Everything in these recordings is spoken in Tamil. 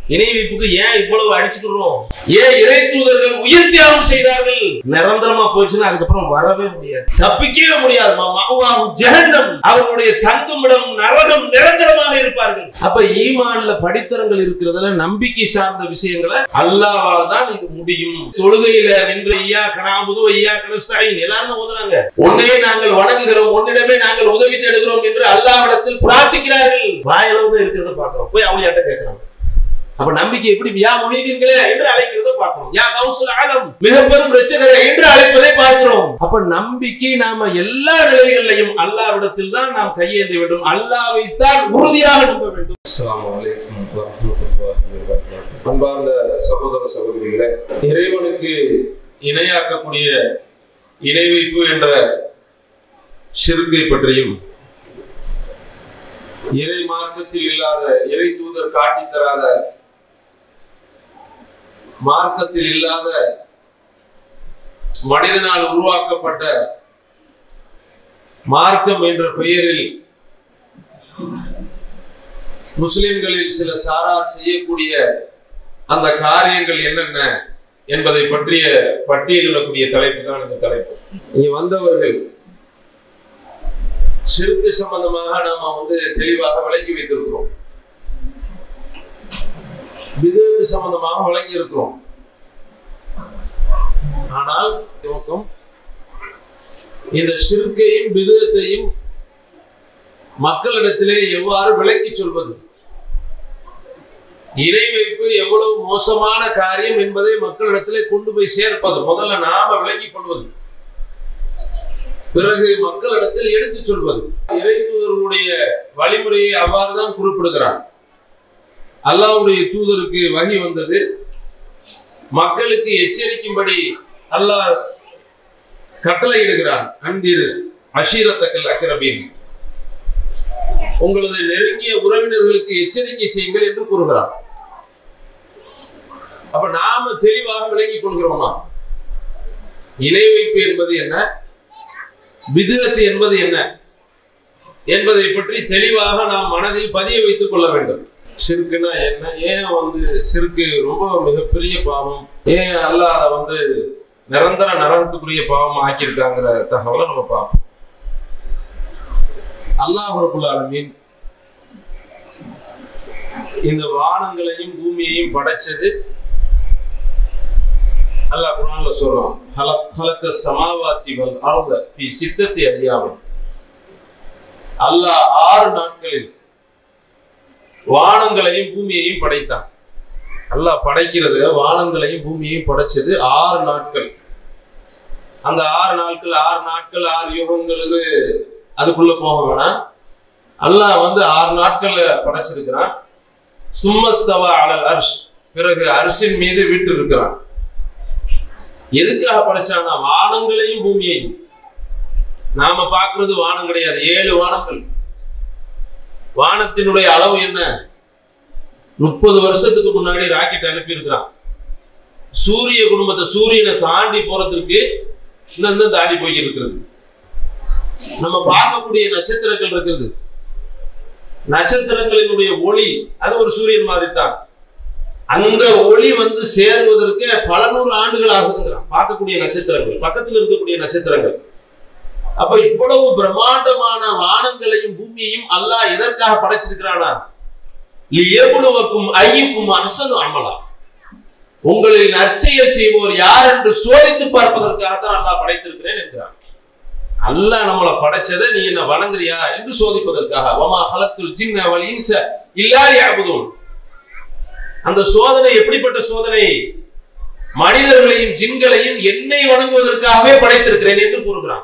இணை வைப்புக்கு ஏன் இவ்வளவு அடிச்சுக்கிறோம் ஏன் இறை தூதர்கள் உயிர் தியாகம் செய்தார்கள் நிரந்தரமா போச்சுன்னா அதுக்கப்புறம் வரவே முடியாது தப்பிக்கவே முடியாது மஅவாஹும் ஜஹன்னம் அவர்களுடைய தங்குமிடம் நரகம் நிரந்தரமாக இருப்பார்கள் அப்ப ஈமான்ல படித்தரங்கள் இருக்கிறதுல நம்பிக்கை சார்ந்த விஷயங்களை அல்லாவால் தான் இது முடியும் தொழுகையில நின்று ஐயா கனாபுது ஐயா கனஸ்தாயின் எல்லாரும் ஓதுறாங்க உன்னையே நாங்கள் வணங்குகிறோம் உன்னிடமே நாங்கள் உதவி தேடுகிறோம் என்று அல்லாவிடத்தில் பிரார்த்திக்கிறார்கள் வாயிலவும் இருக்கிறத பார்க்கிறோம் போய் அவளியாட்ட கேட்கிறாங்க அப்ப நம்பிக்கை எப்படி யா முஹீதீன்களே என்று அழைக்கிறத பார்க்கிறோம் யா கௌசுல் ஆலம் மிக பெரும் ரச்சகரே என்று அழைப்பதை பார்க்கிறோம் அப்ப நம்பிக்கை நாம எல்லா நிலைகளிலையும் அல்லாவிடத்தில் தான் நாம் கையேந்த வேண்டும் அல்லாவை தான் உறுதியாக நம்ப வேண்டும் அஸ்ஸலாமு அலைக்கும் வரஹ்மத்துல்லாஹி வபரகாத்துஹு. அன்பார்ந்த சகோதர சகோதரிகளே இறைவனுக்கு இணையாக்கக்கூடிய இணை வைப்பு என்ற ஷிர்கை பற்றியும் இறை மார்க்கத்தில் இல்லாத இறை தூதர் காட்டித் தராத மார்க்கத்தில் இல்லாத மனிதனால் உருவாக்கப்பட்ட மார்க்கம் என்ற பெயரில் முஸ்லிம்களில் சில சாரார் செய்யக்கூடிய அந்த காரியங்கள் என்னென்ன என்பதை பற்றிய பட்டியலிடக்கூடிய தலைப்பு தான் இந்த தலைப்பு இங்க வந்தவர்கள் சிறுக்கு சம்பந்தமாக நாம வந்து தெளிவாக விளங்கி வைத்திருக்கிறோம் விதத்து சம்பந்தமாக விளங்கி இருக்கிறோம் ஆனால் நோக்கம் இந்த சிறுக்கையும் விதத்தையும் மக்களிடத்திலே எவ்வாறு விளக்கி சொல்வது இணை வைப்பு எவ்வளவு மோசமான காரியம் என்பதை மக்களிடத்திலே கொண்டு போய் சேர்ப்பது முதல்ல நாம விளங்கிக் கொள்வது பிறகு மக்களிடத்தில் எடுத்து சொல்வது இறை தூதர்களுடைய வழிமுறையை அவ்வாறுதான் குறிப்பிடுகிறார் அல்லாஹ்வுடைய தூதருக்கு வகி வந்தது மக்களுக்கு எச்சரிக்கும்படி அல்லாஹ் கட்டளையிடுகிறான் அன்பில் அஷீரத்தக்கல் அக்கிரபீன் உங்களது நெருங்கிய உறவினர்களுக்கு எச்சரிக்கை செய்யுங்கள் என்று கூறுகிறார் அப்ப நாம தெளிவாக விளங்கிக் கொள்கிறோமா இணை வைப்பு என்பது என்ன விதத்து என்பது என்ன என்பதை பற்றி தெளிவாக நாம் மனதில் பதிய வைத்துக் கொள்ள வேண்டும் சிறுக்குன்னா என்ன ஏன் வந்து சிறுக்கு ரொம்ப மிகப்பெரிய பாவம் ஏன் அல்லாஹ் அதை வந்து நிரந்தர நரகத்துக்குரிய பாவம் ஆக்கியிருக்காங்கிற தகவலை நம்ம பார்ப்போம் அல்லாஹ் ரபுல் ஆலமீன் இந்த வானங்களையும் பூமியையும் படைச்சது அல்லாஹ் குர்ஆன்ல சொல்றான் ஹலக் ஹலக்க சமாவாத்தி வல் அர்த ஃபி சித்தத்தி அய்யாமின் அல்லாஹ் ஆறு நாட்களில் வானங்களையும் பூமியையும் படைத்தான் அல்லாஹ் படைக்கிறது வானங்களையும் பூமியையும் படைச்சது ஆறு நாட்கள் அந்த ஆறு நாட்கள் ஆறு நாட்கள் ஆறு யுகங்களுக்கு அதுக்குள்ள போக வேணாம் அல்லாஹ் வந்து ஆறு நாட்கள்ல படைச்சிருக்கிறான் சும்மஸ்தவா அலல் அர்ஷ் பிறகு அரிசின் மீது விட்டு இருக்கிறான் எதுக்காக படைச்சானா வானங்களையும் பூமியையும் நாம பார்க்கிறது வானம் கிடையாது ஏழு வானங்கள் வானத்தினுடைய அளவு என்ன முப்பது வருஷத்துக்கு முன்னாடி ராக்கெட் அனுப்பி இருக்கிறான் சூரிய குடும்பத்தை சூரியனை தாண்டி போறதுக்கு இன்னும் தாண்டி போய் இருக்கிறது நம்ம பார்க்கக்கூடிய நட்சத்திரங்கள் இருக்கிறது நட்சத்திரங்களினுடைய ஒளி அது ஒரு சூரியன் மாதிரி தான் அந்த ஒளி வந்து சேர்வதற்கு பல நூறு ஆண்டுகள் ஆகுதுங்கிறான் பார்க்கக்கூடிய நட்சத்திரங்கள் பக்கத்தில் இருக்கக்கூடிய நட்சத்திரங்கள் அப்ப இவ்வளவு பிரம்மாண்டமான வானங்களையும் பூமியையும் அல்லாஹ் எதற்காக படைச்சிருக்கிறானா எவ்வளவுக்கும் ஐயுக்கும் அரசனு அமலா உங்களில் நற்செயல் செய்வோர் யார் என்று சோதித்து பார்ப்பதற்காகத்தான் அல்லாஹ் படைத்திருக்கிறேன் என்கிறான் அல்லாஹ் நம்மளை படைச்சதை நீ என்ன வணங்குறியா என்று சோதிப்பதற்காக வமா ஹலத்துல் ஜின்ன வல் இன்ச இல்லா யஅபுதுன் அந்த சோதனை எப்படிப்பட்ட சோதனை மனிதர்களையும் ஜின்களையும் என்னை வணங்குவதற்காகவே படைத்திருக்கிறேன் என்று கூறுகிறான்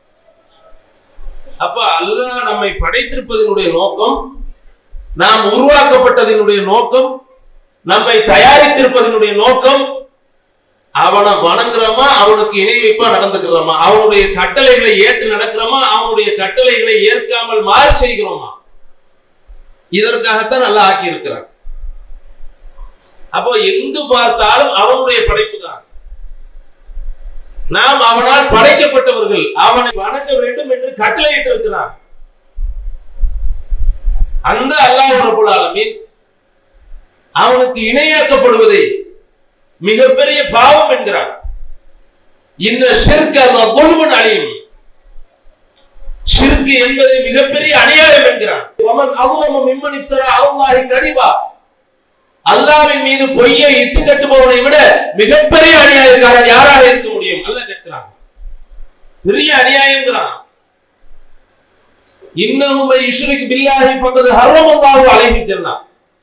அப்ப அல்லாஹ் நம்மை படைத்திருப்பதனுடைய நோக்கம் நாம் உருவாக்கப்பட்டதனுடைய நோக்கம் நம்மை தயாரித்திருப்பதனுடைய நோக்கம் அவனை வணங்குறோமா அவனுக்கு இணை வைப்பா நடந்துக்கிறோமா அவனுடைய கட்டளைகளை ஏற்று நடக்கிறோமா அவனுடைய கட்டளைகளை ஏற்காமல் மாறு செய்கிறோமா இதற்காகத்தான் நல்லா ஆக்கி இருக்கிறான் அப்போ எங்கு பார்த்தாலும் அவனுடைய படைப்பு தான் நாம் அவனால் படைக்கப்பட்டவர்கள் அவனை வணங்க வேண்டும் என்று கட்டளையிட்டு இருக்கிறான் அந்த அல்லாஹ் ரபுல் ஆலமீன் அவனுக்கு இணையாக்கப்படுவதை மிகப்பெரிய பாவம் என்கிறான் இந்த ஷிர்க் குழுவன் அழியும் ஷிர்க் என்பதை மிகப்பெரிய அநியாயம் என்கிறான் ஒமன் அவ்வளவு மிம்மன் இஃப்தரா அல்லாஹி கடிபா அல்லாவின் மீது பொய்யை இட்டு கட்டுபவனை விட மிகப்பெரிய அநியாயக்காரன் யாராக இருக்க முடியும் அல்ல கேட்கிறான் பெரிய அநியாயங்கிறான் இன்னமும் இஷ்ருக்கு பில்லாஹி ஃபக்கது ஹர்ரமல்லாஹு அலைஹி ஜன்னா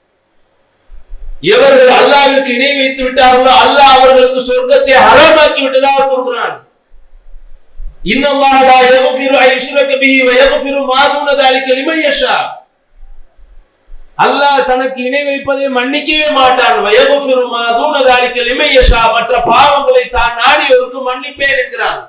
எவர்கள் அல்லாஹ்விற்கு இணை வைத்து விட்டார்களோ அல்லாஹ் அவர்களுக்கு சொர்க்கத்தை ஹராமாக்கி விட்டதாக கூறுகிறான் இன்னல்லாஹ் லா யக்ஃபிரு அன் யுஷ்ரக பிஹி வ யக்ஃபிரு மா தூன ذلك லிமன் யஷா அல்லாஹ் தனக்கு இணை வைப்பதை மன்னிக்கவே மாட்டான் வ யக்ஃபிரு மா தூன ذلك லிமன் யஷா மற்ற பாவங்களை தான் நாடியோருக்கு மன்னிப்பேன் என்கிறான்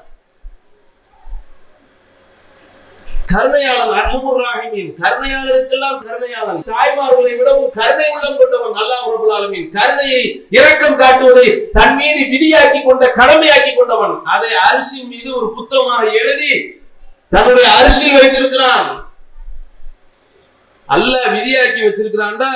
கருணையாளன் அர்ஹமுர் ராஹிமீன் கருணையாளருக்கெல்லாம் கருணையாளன் தாய்மார்களை விடவும் கருணை உள்ளம் கொண்டவன் அல்லாஹ் ரப்பல் ஆலமீன் கருணையை இரக்கம் காட்டுவதை தன் மீது விதியாக்கி கொண்ட கடமையாக்கி கொண்டவன் அதை அரிசியின் மீது ஒரு புத்தகமாக எழுதி தன்னுடைய அரிசியில் வைத்திருக்கிறான் அல்லாஹ் விதியாக்கி வச்சிருக்கிறான்டா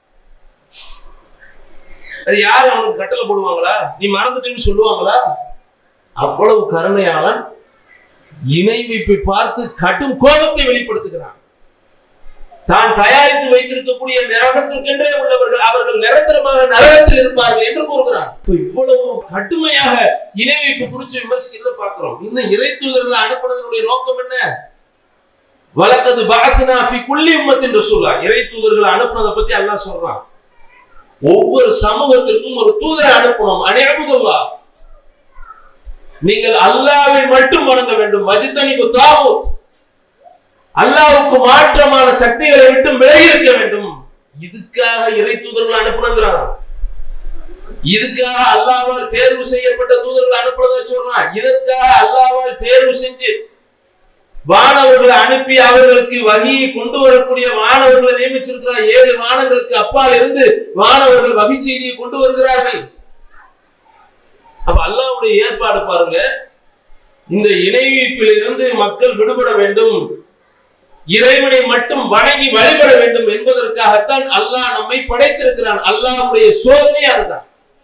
அது யார் அவனுக்கு கட்டளை போடுவாங்களா நீ மறந்துட்டேன்னு சொல்லுவாங்களா அவ்வளவு கருணையாளன் இணை வைப்பை பார்த்து கடும் கோபத்தை வெளிப்படுத்துகிறான் தான் தயாரித்து வைத்திருக்கக்கூடிய நரகத்திற்கென்றே உள்ளவர்கள் அவர்கள் நிரந்தரமாக நரகத்தில் இருப்பார்கள் என்று கூறுகிறான் இப்ப இவ்வளவு கடுமையாக இணை வைப்பு குறித்து விமர்சிக்கிறத பார்க்கிறோம் இன்னும் இறை தூதர்களை அனுப்புனதனுடைய நோக்கம் என்ன வழக்கது பாத்தினா ஃபி குள்ளி உம்மத்தின் ரசூலா இறை தூதர்களை அனுப்புனதை பத்தி அல்லாஹ் சொல்றான் ஒவ்வொரு சமூகத்திற்கும் ஒரு தூதரை அனுப்பணும் அனைபுதுல்லா நீங்கள் அல்லாவை மட்டும் வணங்க வேண்டும் மஜித்தனிபு தாவூத் அல்லாவுக்கு மாற்றமான சக்திகளை விட்டு விலகி இருக்க வேண்டும் இதுக்காக இறை தூதர்கள் அனுப்புனங்கிறான் இதுக்காக அல்லாவால் தேர்வு செய்யப்பட்ட தூதர்கள் அனுப்புறதா சொல்றான் இதற்காக அல்லாவால் தேர்வு செஞ்சு வானவர்களை அனுப்பி அவர்களுக்கு வகையை கொண்டு வரக்கூடிய வானவர்களை நியமிச்சிருக்கிறார் ஏழு வானங்களுக்கு அப்பால் இருந்து வானவர்கள் வகை செய்தியை கொண்டு வருகிறார்கள் அப்ப அல்லாவுடைய ஏற்பாடு பாருங்க இந்த இணைவிப்பில் இருந்து மக்கள் விடுபட வேண்டும் இறைவனை மட்டும் வணங்கி வழிபட வேண்டும் என்பதற்காகத்தான் அல்லாஹ் நம்மை படைத்திருக்கிறான் அல்லாஹ்வுடைய சோதனை அதுதான்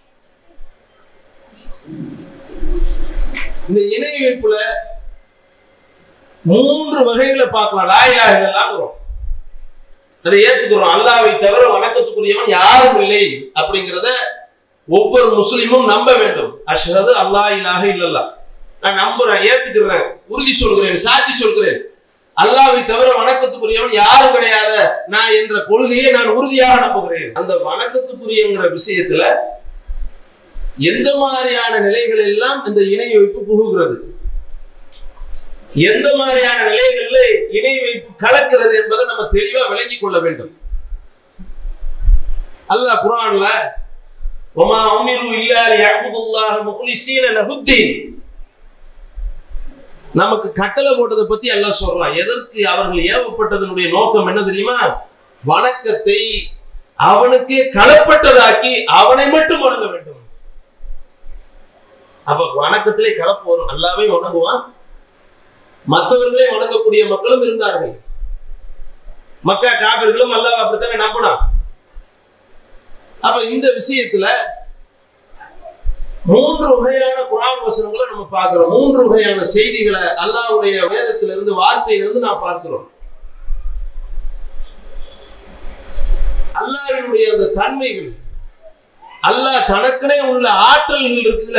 இந்த இணை வைப்புல மூன்று வகைகளை பார்க்கலாம் லாயிலாக இதெல்லாம் வரும் அதை ஏத்துக்கிறோம் அல்லாவை தவிர வணக்கத்துக்குரியவன் யாரும் இல்லை அப்படிங்கிறத ஒவ்வொரு முஸ்லிமும் நம்ப வேண்டும் அஷ்ஹது அல்லாஹ் இலாஹ இல்லல்லா நான் நம்புறேன் ஏத்துக்கிறேன் உறுதி சொல்கிறேன் சாட்சி சொல்கிறேன் அல்லாவை தவிர வணக்கத்துக்குரியவன் யாரும் கிடையாது நான் என்ற கொள்கையை நான் உறுதியாக நம்புகிறேன் அந்த வணக்கத்துக்குரியங்கிற விஷயத்துல எந்த மாதிரியான நிலைகள் எல்லாம் இந்த இணை வைப்பு புகுகிறது எந்த மாதிரியான நிலைகள்ல இணை வைப்பு கலக்கிறது என்பதை நம்ம தெளிவா விளங்கிக் கொள்ள வேண்டும் அல்லாஹ் குரான்ல وما أمروا إلا ليعبدوا الله مخلصين له الدين நமக்கு கட்டளை போட்டதை பத்தி எல்லாம் சொல்றான் எதற்கு அவர்கள் ஏவப்பட்டதனுடைய நோக்கம் என்ன தெரியுமா வணக்கத்தை அவனுக்கே களப்பட்டதாக்கி அவனை மட்டும் வணங்க வேண்டும் அப்ப வணக்கத்திலே கலப்பு வரும் நல்லாவே வணங்குவான் மற்றவர்களே வணங்கக்கூடிய மக்களும் இருந்தார்கள் மக்கா காவிர்களும் அல்லாஹ் அப்படித்தானே நம்பினான் அப்ப இந்த விஷயத்துல மூன்று வகையான குரான் வசனங்களை நம்ம பார்க்கிறோம் மூன்று வகையான செய்திகளை அல்லாஹ்வுடைய வேதத்திலிருந்து வார்த்தையிலிருந்து நான் பார்க்கிறோம் அல்லாஹ்வினுடைய அந்த தன்மைகள் அல்லாஹ் தனக்குனே உள்ள ஆற்றல்கள் இருக்குதுல்ல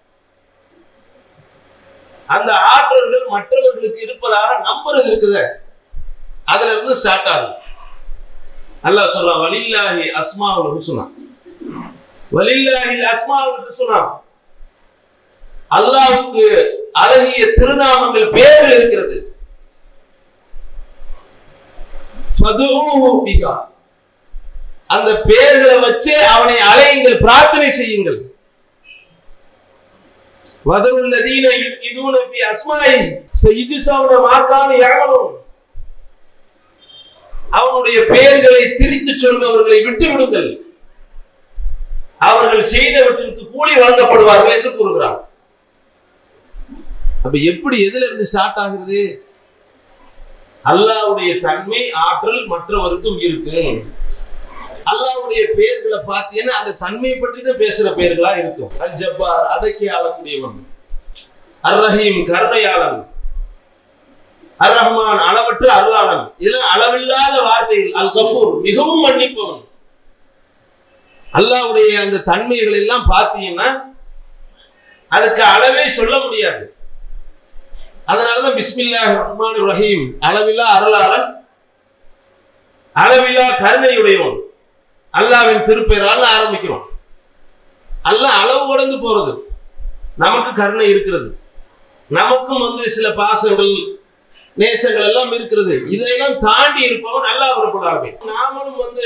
அந்த ஆற்றல்கள் மற்றவர்களுக்கு இருப்பதாக நம்புறது இருக்குது அதுல இருந்து ஸ்டார்ட் ஆகுது அல்லாஹ் சொல்றான் வலில்லாஹி அஸ்மாவுல் ஹுஸ்னா வலில்லாஹி அஸ்மாவுல் ஹுஸ்னா அல்லாஹ்வுக்கு அழகிய திருநாமங்கள் பேர்கள் இருக்கிறது ஃபதுஊஹு பிஹா அந்த பெயர்களை வச்சு அவனை அலையுங்கள் பிரார்த்தனை செய்யுங்கள் வதவுல்லதீன யுல்ஹிதூன ஃபி அஸ்மாஇ சையுஜ்ஸவுன மா கானு யஅமலூன் அவனுடைய பெயர்களை திரித்து சொல்பவர்களை விட்டு விடுங்கள் அவர்கள் செய்தவற்றிற்கு கூலி வழங்கப்படுவார்கள் என்று கூறுகிறார் அப்ப எப்படி எதுல இருந்து ஸ்டார்ட் ஆகுது அல்லாஹ்வுடைய தன்மை ஆற்றல் மற்றவருக்கும் இருக்கு அல்லாஹ்வுடைய பெயர்களை பார்த்தீங்கன்னா அந்த தன்மையை பற்றி தான் பேசுற பெயர்களா இருக்கும் அல் ஜப்பார் அடக்கி ஆளக்கூடியவன் அர் ரஹீம் கருணையாளன் அர் ரஹ்மான் அளவற்ற அருளாளன் இதெல்லாம் அளவில்லாத வார்த்தைகள் அல் கஃபூர் மிகவும் மன்னிப்பவன் அல்லாஹ்வுடைய அந்த தன்மைகள் எல்லாம் பார்த்தீங்கன்னா அதுக்கு அளவே சொல்ல முடியாது அதனாலதான் பிஸ்மில்லாஹ் ரஹ்மான் ரஹீம் அளவில்லா அருளாளன் அளவில்லா கருணையுடையவன் அல்லாவின் திருப்பெயரால் ஆரம்பிக்கிறோம் அல்லாஹ் அளவு கடந்து போறது நமக்கு கருணை இருக்கிறது நமக்கும் வந்து சில பாசங்கள் நேசங்கள் எல்லாம் இருக்கிறது இதையெல்லாம் தாண்டி இருப்பவன் அல்லாஹ் ரப்பலாவே நாமளும் வந்து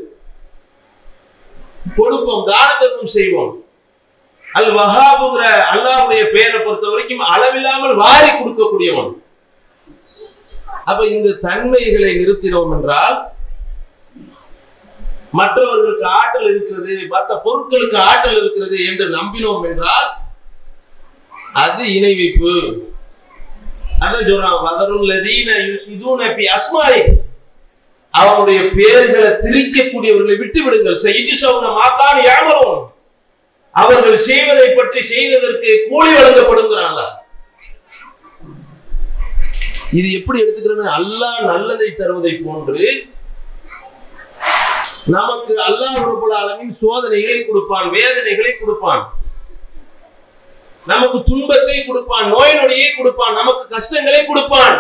கொடுப்போம் தான தர்மம் செய்வோம் அல் வஹாபுங்கிற அல்லாஹ்வுடைய பெயரை பொறுத்த வரைக்கும் அளவில்லாமல் வாரி கொடுக்கக்கூடியவன் அப்ப இந்த தன்மைகளை நிறுத்தினோம் என்றால் மற்றவர்களுக்கு ஆற்றல் இருக்கிறது மற்ற பொருட்களுக்கு ஆற்றல் இருக்கிறது என்று நம்பினோம் என்றால் அது இணை வைப்பு அதான் சொல்றான் வதருல் லதீன யுஹிதூன ஃபி அஸ்மாஇ அவருடைய பெயர்களை திரிக்கக்கூடியவர்களை விட்டு விடுங்கள் செய்தி சவுன மாக்கான் யாமரும் அவர்கள் செய்வதை பற்றி செய்வதற்கு கூலி வழங்கப்படுங்கிறான்ல இது எப்படி எடுத்துக்கிறது அல்லாஹ் நல்லதை தருவதை போன்று நமக்கு அல்லாஹ் ரப்பல் ஆலமீன் சோதனைகளை கொடுப்பான் வேதனைகளை கொடுப்பான் நமக்கு துன்பத்தை கொடுப்பான் நோய் நொடியை கொடுப்பான் நமக்கு கஷ்டங்களை கொடுப்பான்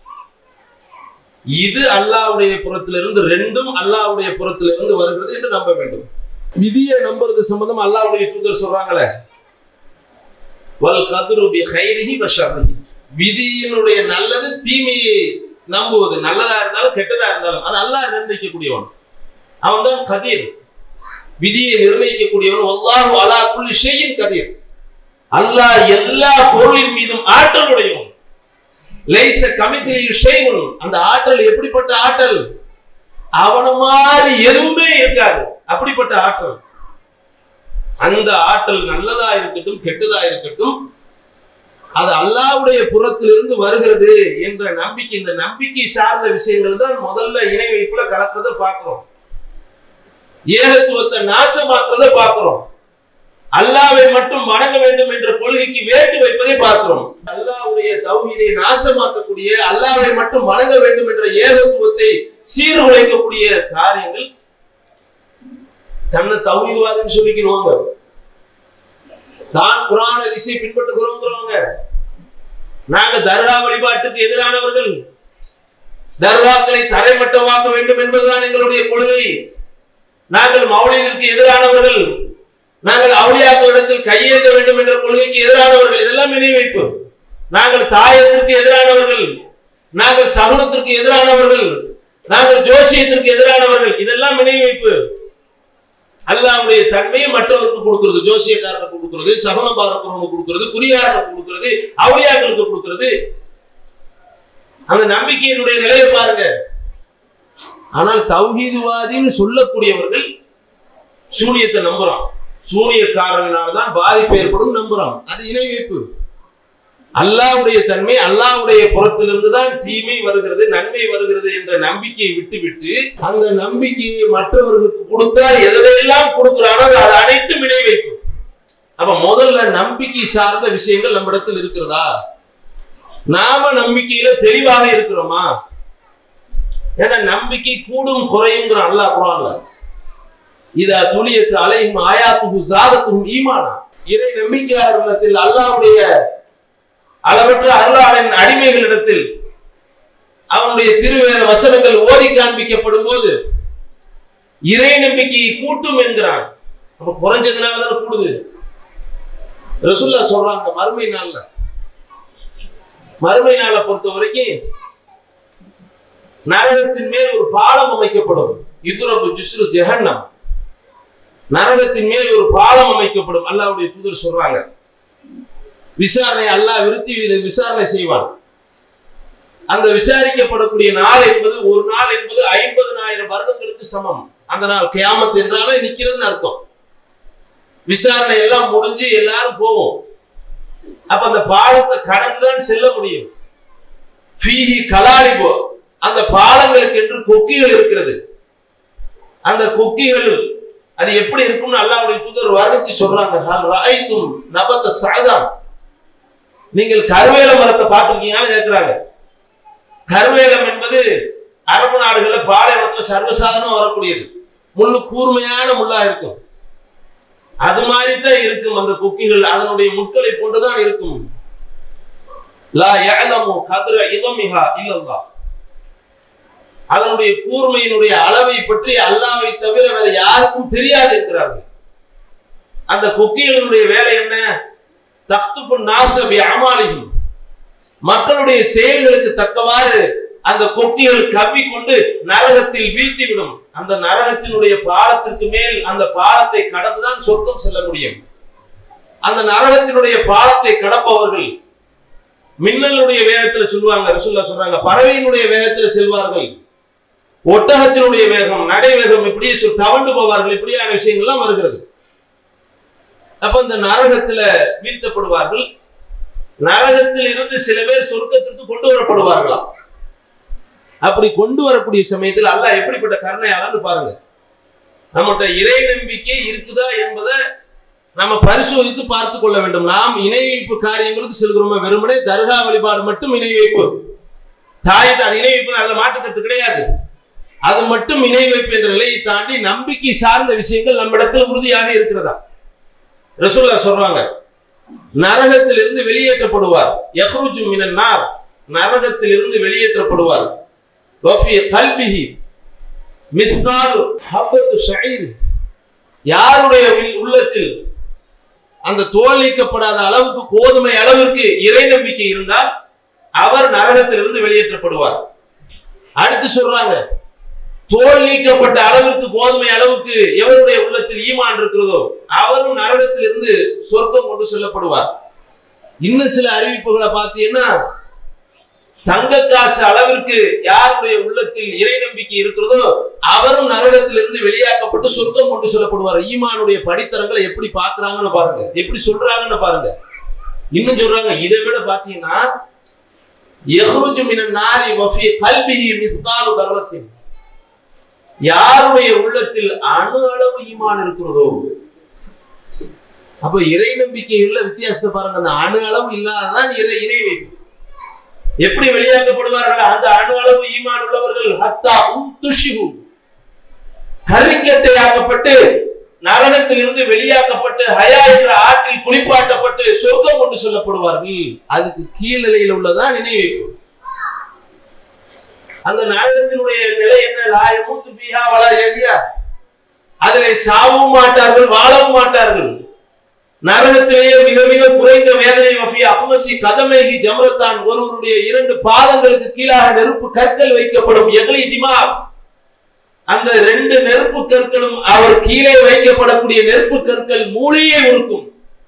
இது அல்லாஹ்வுடைய புறத்திலிருந்து ரெண்டும் அல்லாஹ்வுடைய புறத்திலிருந்து வருகிறது என்று நம்ப வேண்டும் விதியை நம்புறது சம்பந்தம் அல்லாஹ்வுடைய தூதர் சொல்றாங்களே வல் கதுரு பி கைரிஹி வ ஷர்ரிஹி விதியினுடைய நல்லது தீமையை நம்புவது நல்லதா இருந்தாலும் கெட்டதா இருந்தாலும் அது அல்லாஹ் நிர்ணயிக்கக்கூடியவன் அவன் தான் கதீர் விதியை நிர்ணயிக்கக்கூடியவன் அல்லாஹு அலா குல்லி ஷையின் கதீர் அல்லாஹ் எல்லா பொருளின் மீதும் ஆற்றல் உடையவன் லைச கமிதிலி ஷைஉன் அந்த ஆற்றல் எப்படிப்பட்ட ஆற்றல் அவன மாதிரி எதுவுமே இருக்காது அப்படிப்பட்ட ஆற்றல் அந்த ஆற்றல் நல்லதா இருக்கட்டும் கெட்டதா இருக்கட்டும் அது அல்லாவுடைய புறத்திலிருந்து வருகிறது என்ற நம்பிக்கை இந்த நம்பிக்கை சார்ந்த விஷயங்கள் தான் முதல்ல இணை வைப்புல கலக்கிறத பார்க்கிறோம் ஏகத்துவத்தை நாசமாக்குறத பார்க்கிறோம் அல்லாவை மட்டும் வணங்க வேண்டும் என்ற கொள்கைக்கு வேட்டு வைப்பதை பார்க்கிறோம் அல்லாவுடைய தௌஹீதை நாசமாக்கக்கூடிய அல்லாவை மட்டும் வணங்க வேண்டும் என்ற ஏகத்துவத்தை சீர்குலைக்கக்கூடிய காரியங்கள் தன்னை தௌஹீதவாதின்னு சொல்லிக்கிறவங்க தான் குரான திசை பின்பற்றுகிறோங்கிறவங்க நாங்க தர்கா வழிபாட்டுக்கு எதிரானவர்கள் தர்காக்களை தரைமட்டமாக்க வேண்டும் என்பதுதான் எங்களுடைய கொள்கை நாங்கள் மௌலிகளுக்கு எதிரானவர்கள் நாங்கள் அவுளியாக்களிடத்தில் கையேற்ற வேண்டும் என்ற கொள்கைக்கு எதிரானவர்கள் இதெல்லாம் இணை வைப்பு நாங்கள் தாயத்திற்கு எதிரானவர்கள் நாங்கள் சகுனத்திற்கு எதிரானவர்கள் நாங்கள் ஜோசியத்திற்கு எதிரானவர்கள் இதெல்லாம் இணை வைப்பு அல்லாவுடைய தன்மையை மற்றவருக்கு கொடுக்கிறது ஜோசியக்காரனுக்கு கொடுக்கிறது சகுன பார்க்கிறவனுக்கு கொடுக்கிறது குறியாரனுக்கு கொடுக்கிறது அவுளியாக்களுக்கு கொடுக்கிறது அந்த நம்பிக்கையினுடைய நிலையை பாருங்க ஆனால் தௌஹீதுவாதின்னு சொல்லக்கூடியவர்கள் சூனியத்தை நம்புறான் சூனியக்காரனால்தான் பாதிப்பு ஏற்படும் நம்புறான் அது இணை வைப்பு அல்லாவுடைய தன்மை அல்லாவுடைய புறத்திலிருந்து தான் தீமை வருகிறது நன்மை வருகிறது என்ற நம்பிக்கையை விட்டுவிட்டு அந்த நம்பிக்கையை மற்றவர்களுக்கு கொடுத்தால் எதையெல்லாம் கொடுக்கிறானோ அது அனைத்தும் இணை வைப்பு அப்ப முதல்ல நம்பிக்கை சார்ந்த விஷயங்கள் நம்மிடத்தில் இருக்கிறதா நாம நம்பிக்கையில தெளிவாக இருக்கிறோமா ஏன்னா நம்பிக்கை கூடும் குறையுங்கிற அல்லாஹ் குரான்ல இதா துளியத்து அலையும் ஆயாத்துகு சாதத்தும் ஈமானா இறை நம்பிக்கையாளர்களிடத்தில் அல்லாவுடைய அளவற்ற அருளாளன் அடிமைகளிடத்தில் அவனுடைய திருவேத வசனங்கள் ஓதி காண்பிக்கப்படும் போது இறை நம்பிக்கையை கூட்டும் என்கிறான் அப்ப குறைஞ்சதுனால தானே கூடுது ரசுல்லா சொல்றாங்க மறுமை நாள்ல மறுமை நாளை பொறுத்த வரைக்கும் நரகத்தின் மேல் ஒரு பாலம் அமைக்கப்படும் இதுரபு ஜுஸ்ரு ஜெஹன்னம் நரகத்தின் மேல் ஒரு பாலம் அமைக்கப்படும் அல்லாவுடைய தூதர் சொல்றாங்க விசாரணை அல்லாஹ் விருத்தி விசாரணை செய்வான் அந்த விசாரிக்கப்படக்கூடிய நாள் என்பது ஒரு நாள் என்பது ஐம்பதனாயிரம் வருடங்களுக்கு சமம் அந்த நாள் கியாமத் என்றாலே நிக்கிறதுன்னு அர்த்தம் விசாரணை எல்லாம் முடிஞ்சு எல்லாரும் போவோம் அப்ப அந்த பாலத்தை கடந்துதான் செல்ல முடியும் ஃபீஹி கலாலிபோ அந்த பாலங்களுக்கு என்று கொக்கிகள் இருக்கிறது அந்த கொக்கிகள் அது எப்படி இருக்கும்னு அல்லாஹ்வுடைய தூதர் வர்ணிச்சு சொல்றாங்க ஹல் ரஐத்தும் நபத்த சாதா நீங்கள் கருவேல மரத்தை பார்த்திருக்கீங்கன்னு கேட்கிறாங்க கருவேலம் என்பது அரபு நாடுகள்ல பாலைவனத்துல சர்வசாதாரணமா வரக்கூடியது முள்ளு கூர்மையான முள்ளா இருக்கும் அது மாதிரி தான் இருக்கும் அந்த கொக்கிகள் அதனுடைய முட்களை போன்றுதான் இருக்கும் லா யஅலமு கத்ர இதமிஹா இல்லல்லாஹ் அதனுடைய கூர்மையினுடைய அளவை பற்றி அல்லாவை தவிர வேற யாருக்கும் தெரியாது என்கிறார்கள் அந்த கொக்கிகளினுடைய வேலை என்ன தக்துஃபு நாசபி அமாலிஹிம் மக்களுடைய செயல்களுக்கு தக்கவாறு அந்த கொக்கிகள் கவ்வி கொண்டு நரகத்தில் வீழ்த்தி விடும் அந்த நரகத்தினுடைய பாலத்திற்கு மேல் அந்த பாலத்தை கடந்துதான் சொர்க்கம் செல்ல முடியும் அந்த நரகத்தினுடைய பாலத்தை கடப்பவர்கள் மின்னலுடைய வேகத்துல சொல்லுவாங்க ரசூல்லா சொல்றாங்க பறவையினுடைய வேகத்துல செல்வார்கள் ஒட்டகத்தினுடைய வேகம் நடை வேகம் இப்படியே சொல் தவண்டு போவார்கள் இப்படியான விஷயங்கள்லாம் வருகிறது அப்ப இந்த நரகத்துல வீழ்த்தப்படுவார்கள் நரகத்தில் இருந்து சில பேர் சொர்க்கத்திற்கு கொண்டு வரப்படுவார்களாம் அப்படி கொண்டு வரக்கூடிய சமயத்தில் அல்லாஹ் எப்படிப்பட்ட கருணையாளன்னு பாருங்க நம்மகிட்ட இறை நம்பிக்கை இருக்குதா என்பதை நம்ம பரிசோதித்து பார்த்து கொள்ள வேண்டும் நாம் இணை வைப்பு காரியங்களுக்கு செல்கிறோமே வெறுமனே தர்கா வழிபாடு மட்டும் இணை வைப்பு தாய் அது இணை வைப்பு அதுல மாற்றுக்கிறது கிடையாது அது மட்டும் இணை வைப்பு என்ற நிலையை தாண்டி நம்பிக்கை சார்ந்த விஷயங்கள் நம்மிடத்தில் உறுதியாக இருக்கிறதா ரசூல்லா சொல்றாங்க நரகத்திலிருந்து வெளியேற்றப்படுவார் யஹ்ருஜு மினன் நார் நரகத்திலிருந்து வெளியேற்றப்படுவார் வஃபி கல்பிஹி மிஸ்கால் ஹப்பத்து ஷைர் யாருடைய உள்- உள்ளத்தில் அந்த தோல் நீக்கப்படாத அளவுக்கு கோதுமை அளவிற்கு இறை நம்பிக்கை இருந்தால் அவர் நரகத்திலிருந்து வெளியேற்றப்படுவார் அடுத்து சொல்றாங்க தோல் நீக்கப்பட்ட அளவிற்கு கோதுமை அளவுக்கு எவருடைய உள்ளத்தில் ஈமான் இருக்கிறதோ அவரும் நரகத்திலிருந்து சொர்க்கம் கொண்டு செல்லப்படுவார் இன்னும் சில அறிவிப்புகளை பார்த்தீங்கன்னா தங்க காசு அளவிற்கு யாருடைய உள்ளத்தில் இறை நம்பிக்கை இருக்கிறதோ அவரும் நரகத்திலிருந்து வெளியாக்கப்பட்டு சொர்க்கம் கொண்டு செல்லப்படுவார் ஈமானுடைய படித்தரங்களை எப்படி பார்க்கறாங்கன்னு பாருங்க எப்படி சொல்றாங்கன்னு பாருங்க இன்னும் சொல்றாங்க இதை விட பாத்தீங்கன்னா யஹ்ருஜு மினன் நாரி வஃபி கல்பிஹி மிஸ்காலு தர்ரத்தின் யாருடைய உள்ளத்தில் அணு அளவு ஈமான் இருக்கிறதோ அப்ப இறை நம்பிக்கையுள்ள வித்தியாசத்தை பாருங்க அந்த அணு அளவு இல்லாததான் இறை இணை வைப்பு எப்படி வெளியாக்கப்படுவார்கள் அந்த அணு அளவு ஈமான் உள்ளவர்கள் ஹத்தா உம் துஷிஹு கரிக்கட்டையாக்கப்பட்டு நரகத்தில் இருந்து வெளியாக்கப்பட்டு ஹயா என்ற ஆற்றில் குளிப்பாட்டப்பட்டு சொர்க்கம் கொண்டு செல்லப்படுவார்கள் அதுக்கு கீழ் நிலையில் உள்ளதான் நினைவைப்பு அந்த நரகத்தினுடைய நிலை என்ன லாய மூத்து பீஹா வலா எலியா அதிலே சாவும் மாட்டார்கள் வாழவும் மாட்டார்கள் நரகத்திலேயே மிக மிக குறைந்த வேதனை வஃபி அஹ்மசி கதமேகி ஜம்ரத்தான் ஒருவருடைய இரண்டு பாதங்களுக்கு கீழாக நெருப்பு கற்கள் வைக்கப்படும் எகலி திமாக் அந்த ரெண்டு நெருப்பு கற்களும் அவர் கீழே வைக்கப்படக்கூடிய நெருப்பு கற்கள் மூளையே உருக்கும்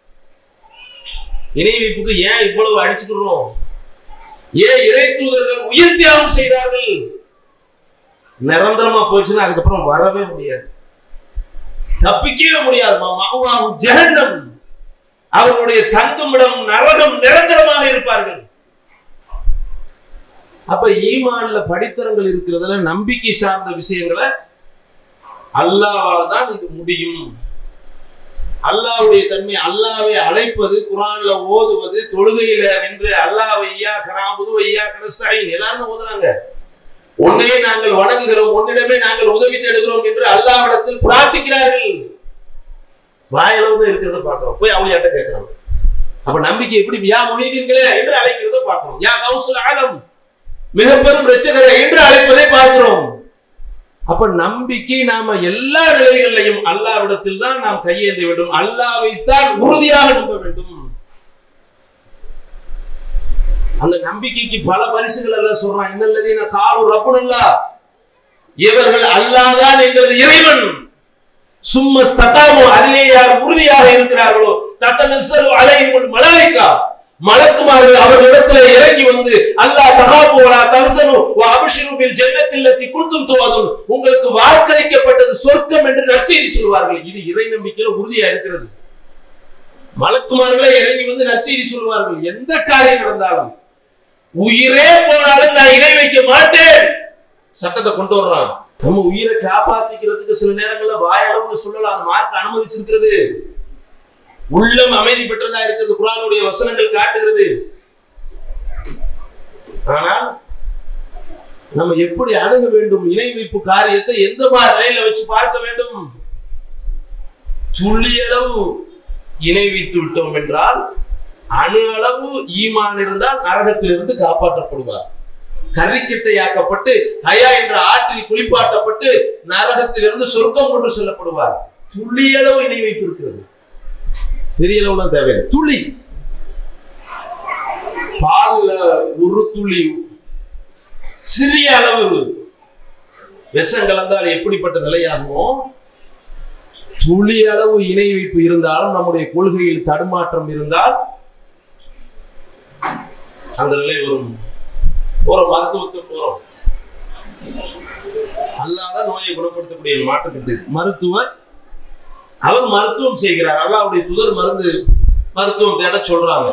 இணை வைப்புக்கு ஏன் இவ்வளவு அடிச்சுக்கிறோம் ஏன் இறை தூதர்கள் உயிர் தியாகம் செய்தார்கள் நிரந்தரமா போச்சுன்னா அதுக்கப்புறம் வரவே முடியாது தப்பிக்கவே முடியாது மாவாகும் ஜெகண்டம் அவர்களுடைய தங்குமிடம் நரகம் நிரந்தரமாக இருப்பார்கள் அப்ப ஈமான்ல படித்தரங்கள் இருக்கிறதுல நம்பிக்கை சார்ந்த விஷயங்களை அல்லாவால் தான் இது முடியும் அல்லாவுடைய தன்மை அல்லாவை அழைப்பது குரான்ல ஓதுவது தொழுகையில நின்று அல்லாவை ஐயா கராமுது ஐயா கனஸ்தாயின் எல்லாரும் ஓதுறாங்க உன்னையே நாங்கள் வணங்குகிறோம் உன்னிடமே நாங்கள் உதவி தேடுகிறோம் என்று அல்லாவிடத்தில் பிரார்த்திக்கிறார்கள் வாயில தான் இருக்கிறத பார்க்கிறோம் போய் அவளியாட்ட கேட்கிறோம் அப்ப நம்பிக்கை எப்படி யா மொழிதீர்களே என்று அழைக்கிறத பார்க்கிறோம் யா கௌசல் ஆலம் மிக பெரும் ரச்சகரை என்று அழைப்பதை பார்க்கிறோம் அப்ப நம்பிக்கை நாம எல்லா நிலைகளிலையும் அல்லாவிடத்தில் தான் நாம் கையேந்த வேண்டும் அல்லாவைத்தான் உறுதியாக நம்ப வேண்டும் அந்த நம்பிக்கைக்கு பல பரிசுகள் எல்லாம் சொல்றான் இன்னல்லதீன காலு ரப்புனல்லா இவர்கள் அல்லாதான் எங்களது இறைவன் சும்ம ஸ்தகாமு அதிலே யார் உறுதியாக இருக்கிறார்களோ தத்தனஸ்ஸரு அலைஹிமுல் மலாயிகா மலக்குமார்கள் அவர்களிடத்துல இறங்கி வந்து அல்லாஹ் தகாபு வலா தஹசனு வ அப்ஷிரு பில் ஜன்னத்தில் லத்தி குன்தும் துவதுன் உங்களுக்கு வாக்களிக்கப்பட்டது சொர்க்கம் என்று நற்செய்தி சொல்வார்கள் இது இறை நம்பிக்கையில உறுதியா இருக்கிறது மலக்குமார்களே இறங்கி வந்து நற்செய்தி சொல்வார்கள் எந்த காரியம் நடந்தாலும் உயிரே போனாலும் நான் இணை வைக்க மாட்டேன் சட்டத்தை கொண்டு வர்றான் நம்ம உயிரை காப்பாத்திக்கிறதுக்கு சில நேரங்கள்ல வாயளவுன்னு சொல்லலாம் அது மார்க் அனுமதிச்சிருக்கிறது உள்ளம் அமைதி பெற்றதா இருக்கிறது குரானுடைய வசனங்கள் காட்டுகிறது ஆனால் நம்ம எப்படி அணுக வேண்டும் இணை வைப்பு காரியத்தை எந்த மாதிரி நிலையில வச்சு பார்க்க வேண்டும் துள்ளியளவு இணை வைத்து விட்டோம் என்றால் அணு அளவு ஈமான் இருந்தால் நரகத்திலிருந்து காப்பாற்றப்படுவார் கரிக்கட்டையாக்கப்பட்டு ஹயா என்ற ஆற்றில் குளிப்பாட்டப்பட்டு நரகத்திலிருந்து சொர்க்கம் கொண்டு செல்லப்படுவார் துள்ளியளவு இணை வைப்பு இருக்கிறது பெரிய அளவுல தேவையில்லை துளி பால்ல ஒரு துளி சிறிய அளவு விஷம் கலந்தால் எப்படிப்பட்ட நிலையாகுமோ துளி அளவு இணை வைப்பு இருந்தாலும் நம்முடைய கொள்கையில் தடுமாற்றம் இருந்தால் அந்த நிலை வரும் ஒரு மருத்துவத்துக்கு போறோம் அல்லாத நோயை குணப்படுத்தக்கூடிய மாற்றத்துக்கு மருத்துவர் அவர் மருத்துவம் செய்கிறார் அல்லாவுடைய துதர் மருந்து மருத்துவம் தேட சொல்றாங்க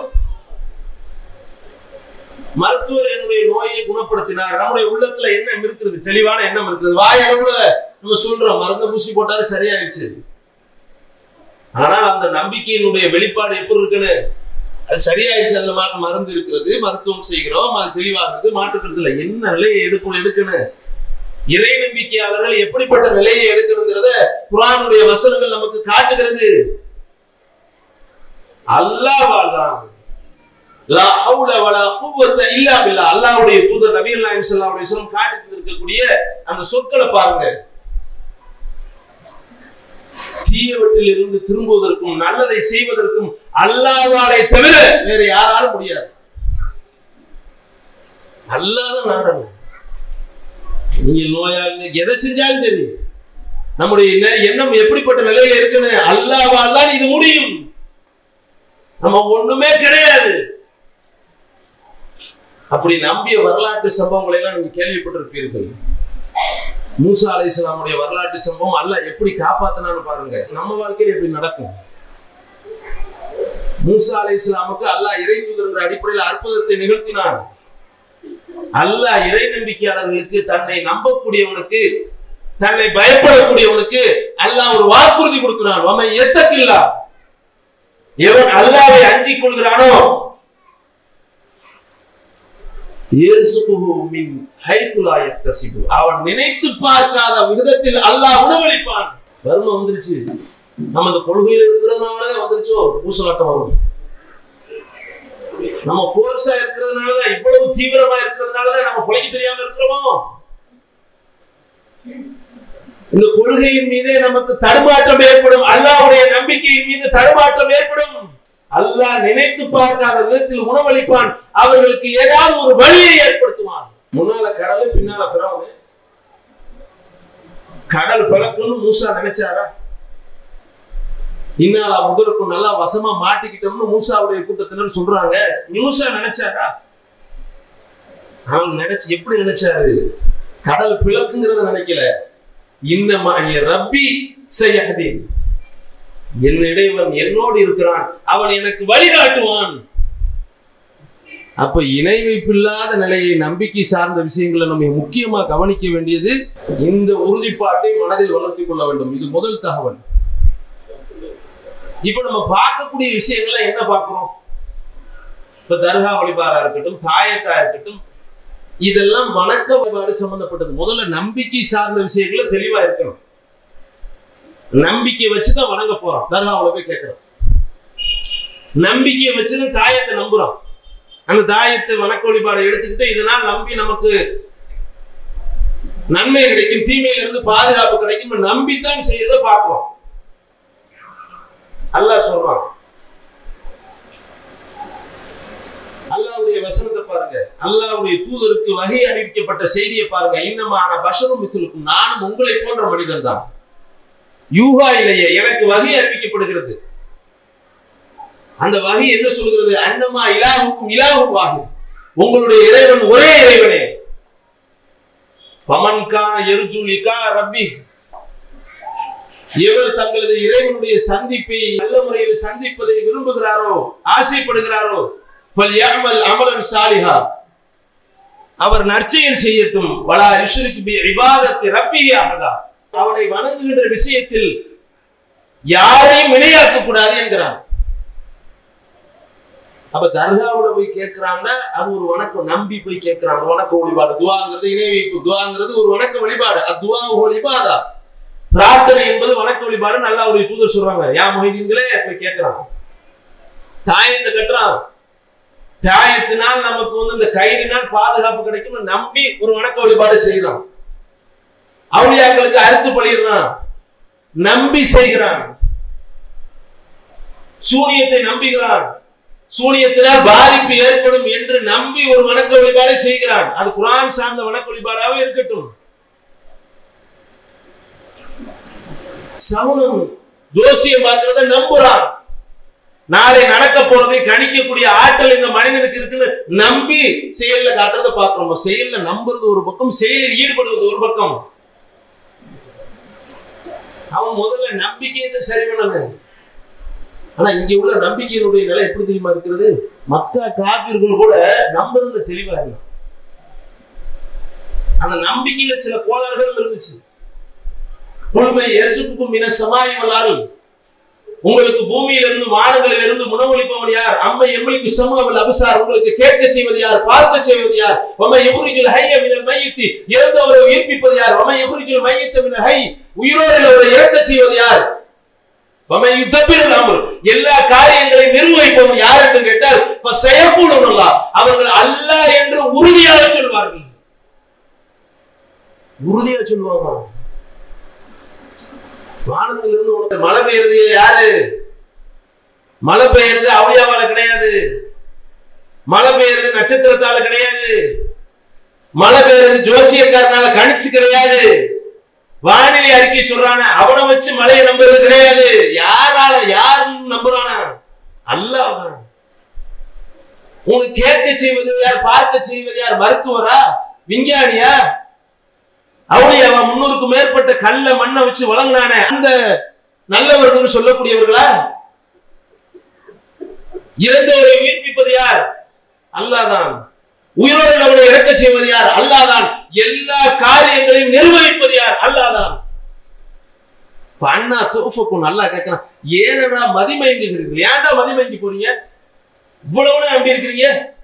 மருத்துவர் என்னுடைய நோயை குணப்படுத்தினார் நம்முடைய உள்ளத்துல எண்ணம் இருக்கிறது தெளிவான எண்ணம் இருக்கிறது வாய் அளவுல நம்ம சொல்றோம் மருந்து ஊசி போட்டாரு சரியாயிடுச்சு ஆனால் அந்த நம்பிக்கையினுடைய வெளிப்பாடு எப்படி இருக்குன்னு அது சரியாயிடுச்சு அதுல மாற்ற மருந்து இருக்கிறது மருத்துவம் செய்கிறோம் அது தெளிவாகிறது மாற்றுக்கிறது இல்லை என்ன நிலையை எடுக்கணும் எடுக்கணும் இறை நம்பிக்கையாளர்கள் எப்படிப்பட்ட நிலையை எடுக்கணுங்கிறத குரானுடைய வசனங்கள் நமக்கு காட்டுகிறது அல்லாஹ் தான் லா ஹவுல வலா குவத்த இல்லா பில்லா அல்லாஹ்வுடைய தூதர் நபிகள் நாயகம் ஸல்லல்லாஹு அலைஹி வஸல்லம் காட்டி இருக்கக்கூடிய அந்த சொற்களை பாருங்க தீயவற்றில் இருந்து திரும்புவதற்கும் நல்லதை செய்வதற்கும் அல்லாஹ்வாலே தவிர வேற யாராலும் முடியாது அல்லாத நாடணும் நீங்க நோயாளி எதை செஞ்சாலும் சரி நம்முடைய நெ- எண்ணம் எப்படிப்பட்ட நிலையில இருக்குன்னு அல்லாவால் தான் இது முடியும் நம்ம ஒண்ணுமே கிடையாது அப்படி நம்பிய வரலாற்று சம்பவங்களை எல்லாம் நீங்க கேள்விப்பட்டிருப்பீர்கள் மூசா அலைஹிஸ்ஸலாமுடைய வரலாற்று சம்பவம் அல்லாஹ் எப்படி காப்பாத்தினான்னு பாருங்க நம்ம வாழ்க்கையில எப்படி நடக்கும் மூசா அலைஹிஸ்ஸலாமுக்கு அல்லாஹ் இறை தூதர் அடிப்படையில் அற்புதத்தை நிகழ்த்தினான் அல்லாஹ் இறை நம்பிக்கையாளர்களுக்கு தன்னை நம்பக்கூடியவனுக்கு தன்னை பயப்படக்கூடியவனுக்கு அல்லாஹ் ஒரு வாக்குறுதி கொடுக்கிறான் அவன் எத்தக்கில்லா எவன் அல்லாவை அஞ்சிக் கொள்கிறானோ இயேசுகுஹு மின் ஹைத்து லா யக்தசிபு. அவன் நினைத்து பார்க்காத விதத்தில் அல்லாஹ் உணவளிப்பான் வறுமை வந்துருச்சு நம்ம அந்த கொள்கையில இருக்கிறதுனாலதான் வந்துருச்சோ ஊசலாட்டம் வரும் நம்ம போர்ஸா இருக்கிறதுனாலதான் இவ்வளவு தீவிரமா இருக்கிறதுனாலதான் நம்ம பொழைக்க தெரியாம இருக்கிறோமோ இந்த கொள்கையின் மீதே நமக்கு தடுமாற்றம் ஏற்படும் அல்லாஹ்வுடைய நம்பிக்கையின் மீது தடுமாற்றம் ஏற்படும் அல்லாஹ் நினைத்து பார்க்காத விதத்தில் உணவளிப்பான் அவர்களுக்கு ஏதாவது ஒரு வழியை ஏற்படுத்துவான் முன்னால கடல் பின்னால பிறவனு கடல் பிளக்குன்னு மூசா நினைச்சாரா இன்னாலா முதலுக்கும் நல்லா வசமா மாட்டிக்கிட்டோம்னு மூசாவுடைய கூட்டத்தினர் சொல்றாங்க மூசா நினைச்சாரா அவன் நினைச்சு எப்படி நினைச்சாரு கடல் பிளக்குங்கிறத நினைக்கல இன்னமா ரப்பி செய்யஹதீன் என் இறைவன் என்னோடு இருக்கிறான் அவன் எனக்கு வழிகாட்டுவான் அப்ப இணை வைப்பில்லாத நிலையை நம்பிக்கை சார்ந்த விஷயங்களை நம்ம முக்கியமா கவனிக்க வேண்டியது இந்த உறுதிப்பாட்டை மனதில் வளர்த்திக் கொள்ள வேண்டும் இது முதல் தகவல் இப்ப நம்ம பார்க்கக்கூடிய விஷயங்கள்ல என்ன பார்க்கிறோம் இப்ப தர்கா வழிபாடா இருக்கட்டும் தாயத்தா இருக்கட்டும் இதெல்லாம் வணக்க வழிபாடு சம்பந்தப்பட்டது முதல்ல நம்பிக்கை சார்ந்த விஷயங்கள தெளிவா இருக்கணும் நம்பிக்கை வச்சுதான் வணங்க போறோம் தர்காவுல போய் கேட்கிறோம் நம்பிக்கையை வச்சுதான் தாயத்தை நம்புறோம் அந்த தாயத்தை வணக்க வழிபாடை எடுத்துக்கிட்டு இதனால் நம்பி நமக்கு நன்மை கிடைக்கும் தீமையில இருந்து பாதுகாப்பு கிடைக்கும் நம்பித்தான் செய்யறத பார்க்கிறோம் அல்லாஹ் சொல்றான் அல்லாஹ்வுடைய வசனத்தை பாருங்க அல்லாஹ்வுடைய தூதருக்கு வகை அறிவிக்கப்பட்ட செய்தியை பாருங்க இன்னமான பஷரும் மித்திருக்கும் நானும் உங்களை போன்ற மனிதன் தான் யூகா இல்லையே எனக்கு வகை அறிவிக்கப்படுகிறது அந்த வகை என்ன சொல்கிறது அன்னமா இலாவுக்கும் இலாவும் வாகு உங்களுடைய இறைவன் ஒரே இறைவனே பமன்கா எருஜுலிகா ரப்பி எவர் தங்களது இறைவனுடைய சந்திப்பை நல்ல முறையில் சந்திப்பதை விரும்புகிறாரோ ஆசைப்படுகிறாரோ ஃபல்யஅமல் அமலன் சாலிஹா அவர் நற்செயல் செய்யட்டும் வலா யுஷ்ரிக் பி இபாதத்தி ரப்பிஹி அஹதா அவனை வணங்குகின்ற விஷயத்தில் யாரையும் இணையாக்க கூடாது என்கிறான் அப்ப தர்காவுல போய் கேட்கிறாங்கன்னா அது ஒரு வணக்கம் நம்பி போய் கேட்கிறாங்க வணக்க வழிபாடு துவாங்கிறது இணை வைப்பு துவாங்கிறது ஒரு வணக்க வழிபாடு அது துவா வழிபாடா பிரார்த்தனை என்பது வணக்க வழிபாடு நல்லா ஒரு தூதர் சொல்றாங்க யா மொஹிதீன்களே போய் கேட்கிறான் தாயத்தை கட்டுறான் தாயத்தினால் நமக்கு வந்து இந்த கயிறினால் பாதுகாப்பு கிடைக்கும் நம்பி ஒரு வணக்க வழிபாடு செய்யறான் அவளியாக்களுக்கு அறுத்து பழிடுறான் நம்பி செய்கிறான் சூனியத்தை நம்புகிறான் சூனியத்தினால் பாதிப்பு ஏற்படும் என்று நம்பி ஒரு வணக்க வழிபாடு செய்கிறான் அது குரான் சார்ந்த வணக்க வழிபாடாக இருக்கட்டும் சவுனம் ஜோசியம் பார்க்கிறத நம்புறான் நாளை நடக்க போறதை கணிக்கக்கூடிய ஆற்றல் இந்த மனிதனுக்கு இருக்குன்னு நம்பி செயல்ல காட்டுறதை பார்க்கிறோம் செயல்ல நம்புறது ஒரு பக்கம் செயலில் ஈடுபடுவது ஒரு பக்கம் அவன் முதல்ல நம்பிக்கையை சரி பண்ணணும் ஆனா இங்க உள்ள நம்பிக்கையினுடைய நிலை எப்படி தெரியுமா இருக்கிறது மற்ற காப்பீர்கள் கூட நம்புறதுல தெளிவா இல்லை அந்த நம்பிக்கையில சில கோளாறுகள் இருந்துச்சு முழுமை எரிசுக்கும் மின சமாய் வல்லார்கள் உங்களுக்கு பூமியிலிருந்து வானங்களில் இருந்து உணவளிப்பவன் யார் அம்மை எம்மளிக்கு சமூகவில் அபிசார் உங்களுக்கு கேட்க செய்வது யார் பார்க்க செய்வது யார் ஒமை எகுரிஜுல் ஹைய மினல் மையத்தி இறந்தவரை உயிர்ப்பிப்பது யார் ஒமை எகுரிஜுல் மையத்த மினல் ஹை உயிரோடு அவரை இறக்க செய்வது யார் ஒமை யுத்தப்பிரல் அமர் எல்லா காரியங்களையும் நிர்வகிப்பவன் யார் என்று கேட்டால் செயக்கூடும் அவர்கள் அல்ல என்று உறுதியாக சொல்வார்கள் உறுதியா சொல்லுவாங்க வானத்திலிருந்து உனக்கு மழை பெய்யுறது யாரு மழை பெய்யுறது அவளியாவால கிடையாது மழை பெய்யுறது நட்சத்திரத்தால கிடையாது மழை பெய்யுறது ஜோசியக்காரனால கணிச்சு கிடையாது வானிலை அறிக்கை சொல்றான அவனை வச்சு மழையை நம்புறது கிடையாது யாரால யார் நம்புறானா அல்லாஹ் உனக்கு கேட்க செய்வது யார் பார்க்க செய்வது யார் மருத்துவரா விஞ்ஞானியா அவளியாவா முன்னூறுக்கு மேற்பட்ட கல்ல மண்ணை வச்சு வழங்கினானே அந்த நல்லவர்கள் சொல்லக்கூடியவர்களா இறந்தவரை உயிர்ப்பிப்பது யார் அல்லாதான் உயிரோடு அவனை இறக்க செய்வது யார் அல்லாதான் எல்லா காரியங்களையும் நிர்வகிப்பது யார் அல்லாதான் இப்ப அண்ணா தோஃபக்கும் நல்லா கேட்கலாம் ஏனடா மதிமயங்குகிறீர்கள் ஏன்டா மதிமயங்கி போறீங்க இவ்வளவு நம்பி இருக்கிறீங்க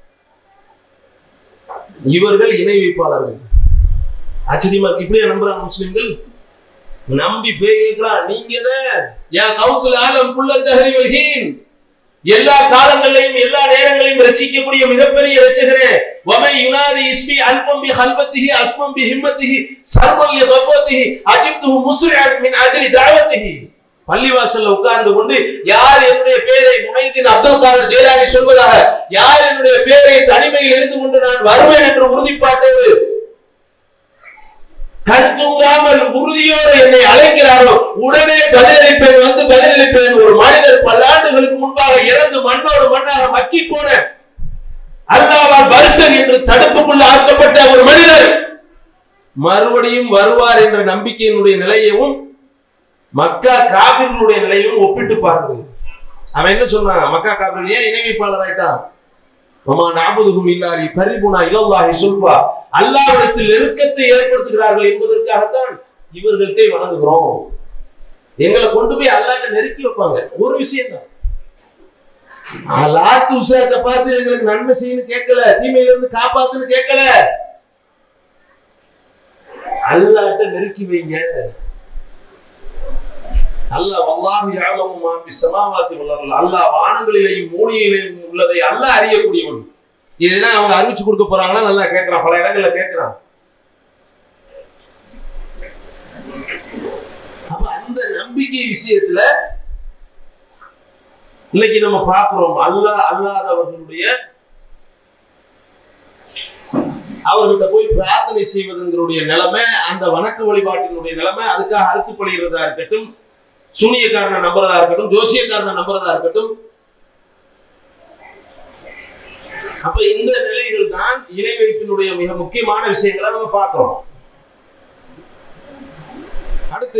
இவர்கள் இணை வைப்பாளர்கள் ஆச்சரியமா இருக்கு இப்படியா நம்புறாங்க முஸ்லிம்கள் நம்பி போய் கேட்கிறான் நீங்க தான் என் கவுன்சில் ஆலம் புள்ள தஹரிவல்ஹீன் எல்லா காலங்களிலையும் எல்லா நேரங்களையும் ரசிக்கக்கூடிய மிகப்பெரிய ரசிகரே வமை யுனாதி இஸ்மி அல்ஃபம் பி ஹல்பத்திஹி அஸ்மம் பி ஹிம்மத்திஹி சர்வல் லி கஃபத்திஹி அஜிப்துஹு முஸ்ரிஅன் மின் அஜ்லி தஅவத்திஹி பள்ளிவாசல்ல உட்கார்ந்து கொண்டு யார் என்னுடைய பேரை முனைதீன் அப்துல் காதர் ஜெயலானி சொல்வதாக யார் என்னுடைய பேரை தனிமையில் இருந்து கொண்டு நான் வருவேன் என்று உறுதிப்பாட்டோடு கண் தூங்காமல் உறுதியோடு என்னை அழைக்கிறாரோ உடனே பதிலளிப்பேன் வந்து பதிலளிப்பேன் ஒரு மனிதர் பல்லாண்டுகளுக்கு முன்பாக இறந்து மண்ணோடு மண்ணாக மக்கி போன அல்லாவால் பரிசன் என்று தடுப்புக்குள்ள ஆக்கப்பட்ட ஒரு மனிதர் மறுபடியும் வருவார் என்ற நம்பிக்கையினுடைய நிலையவும் மக்கா காபிர்களுடைய நிலையவும் ஒப்பிட்டு பாருங்கள் அவன் என்ன சொல்றான் மக்கா காபிர்கள் ஏன் இணை வைப்பாளர் ஆயிட்டான் வமா நாபுதுகும் இல்லாலி பரிபுனா இலல்லாஹி சுல்ஃபா அல்லாஹ்விடத்தில் நெருக்கத்தை ஏற்படுத்துகிறார்கள் என்பதற்காகத்தான் இவர்கள்ட்டே வணங்குகிறோம் எங்களை கொண்டு போய் அல்லாட்ட நெருக்கி வைப்பாங்க ஒரு விஷயம் தான் லாத்து உசாக்க பார்த்து எங்களுக்கு நன்மை செய்யணும் கேட்கல தீமையில இருந்து காப்பாத்துன்னு கேட்கல அல்லாட்ட நெருக்கி வைங்க அல்லாஹ் வல்லாஹு யஅலமு மா ஃபிஸ் ஸமாவாத்தி வல் அர்ல் அல்லாஹ் வானங்களிலேயும் பூமியிலேயும் உள்ளதை அல்லாஹ் அறியக்கூடியவன் இதெல்லாம் அவங்க அறிவிச்சு கொடுக்க போறாங்களா நல்லா கேட்கறான் பல இடங்கள்ல கேட்கறான் அப்ப அந்த நம்பிக்கை விஷயத்துல இன்னைக்கு நம்ம பார்க்கிறோம் அல்லாஹ் அல்லாதவர்களுடைய அவர்கிட்ட போய் பிரார்த்தனை செய்வதுங்கிறடைய நிலைமை அந்த வணக்க வழிபாட்டினுடைய நிலைமை அதுக்காக அறுத்து படுகிறதா இருக்கட்டும் சூனியக்காரனை நம்புறதா இருக்கட்டும் ஜோசியக்காரனை நம்புறதா இருக்கட்டும் அப்ப இந்த நிலைகள் தான் இணை வைப்பினுடைய மிக முக்கியமான விஷயங்களை நம்ம பார்க்கிறோம் அடுத்து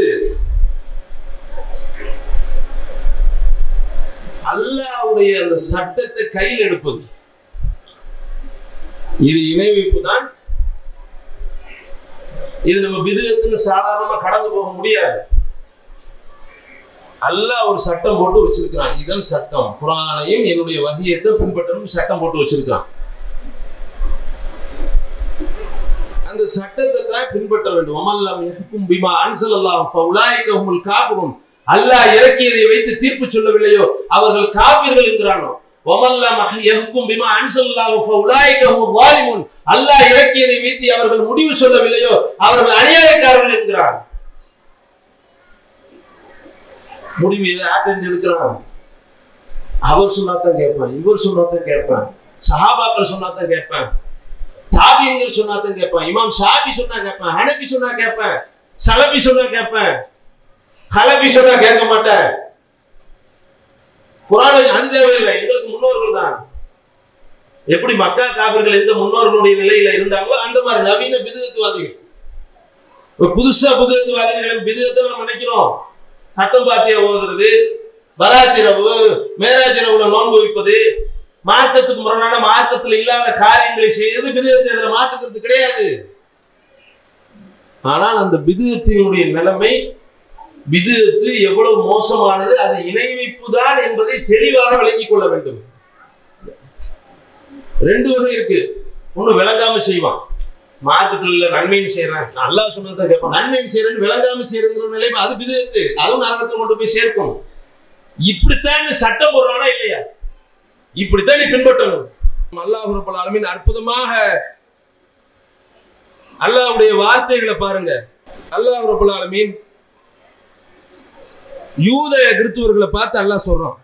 அல்லாவுடைய அந்த சட்டத்தை கையில் எடுப்பது இது இணை வைப்பு தான் இது நம்ம பிதுகத்துன்னு சாதாரணமா கடந்து போக முடியாது அல்லாஹ் ஒரு சட்டம் போட்டு வச்சிருக்கிறான் இதுதான் சட்டம் குரானையும் என்னுடைய வகையத்தை பின்பற்றணும் சட்டம் போட்டு வச்சிருக்கான் அந்த சட்டத்தை தான் பின்பற்ற வேண்டும் அமல்லாம் யஹ்கும் பிமா அன்சலல்லாஹு ஃபஉலாயிக ஹுமுல் காஃபிரூன் அல்லாஹ் இறக்கியதை வைத்து தீர்ப்பு சொல்லவில்லையோ அவர்கள் காபிர்கள் என்கிறானோ வமல்லாம் யஹ்கும் பிமா அன்சலல்லாஹு ஃபஉலாயிக ஹுமுல் வாலிமுன் அல்லாஹ் இறக்கியதை வைத்து அவர்கள் முடிவு சொல்லவில்லையோ அவர்கள் அநியாயக்காரர்கள் என்கிறான் முடிவு யார்கிட்ட எடுக்கிறான் அவர் சொன்னாதான் கேட்பேன் இவர் சொன்னாதான் கேட்பேன் சஹாபாக்கள் சொன்னாதான் கேட்பேன் தாபியங்கள் சொன்னாதான் கேட்பேன் இமாம் ஷாபி சொன்னா கேட்பேன் ஹனபி சொன்னா கேட்பேன் சலபி சொன்னா கேட்பேன் ஹலபி சொன்னா கேட்க மாட்டேன் குரான் அது தேவையில்லை எங்களுக்கு முன்னோர்கள் தான் எப்படி மக்கா காவிர்கள் எந்த முன்னோர்களுடைய நிலையில இருந்தாங்களோ அந்த மாதிரி நவீன பிதுகத்துவாதிகள் இப்ப புதுசா புதுகத்துவாதிகள் பிதுகத்தை நம்ம நினைக்கிறோம் சத்தம் பாத்தியா ஓதுறது பராத்திரவு மேராஜிரவுல நோன்பு வைப்பது மார்க்கத்துக்கு முரணான மார்க்கத்துல இல்லாத காரியங்களை செய்யறது பிதுகத்தை அதுல மாற்றுக்கிறது கிடையாது ஆனால் அந்த பிதுகத்தினுடைய நிலைமை பிதுகத்து எவ்வளவு மோசமானது அது இணை வைப்பு தான் என்பதை தெளிவாக விளங்கிக் கொள்ள வேண்டும் ரெண்டு வகை இருக்கு ஒண்ணு விளங்காம செய்வான் மார்க்கெட்ல நன்மையும் செய்யறேன் நல்லா சொன்னதை கேட்பான் நன்மையும் செய்யறேன்னு விளங்காம செய்யறங்கிற நிலைமை அது பிதுகத்து அதுவும் நரகத்தில் கொண்டு போய் சேர்க்கும் இப்படித்தான் நீ சட்டம் போடுறானா இல்லையா இப்படித்தான் நீ பின்பற்றணும் அல்லாஹ் ரப்பல் ஆலமீன் அற்புதமாக அல்லாஹ்வுடைய வார்த்தைகளை பாருங்க அல்லாஹ் ரப்பல் ஆலமீன் யூத கிறிஸ்துவர்களை பார்த்து அல்லாஹ் சொல்றான்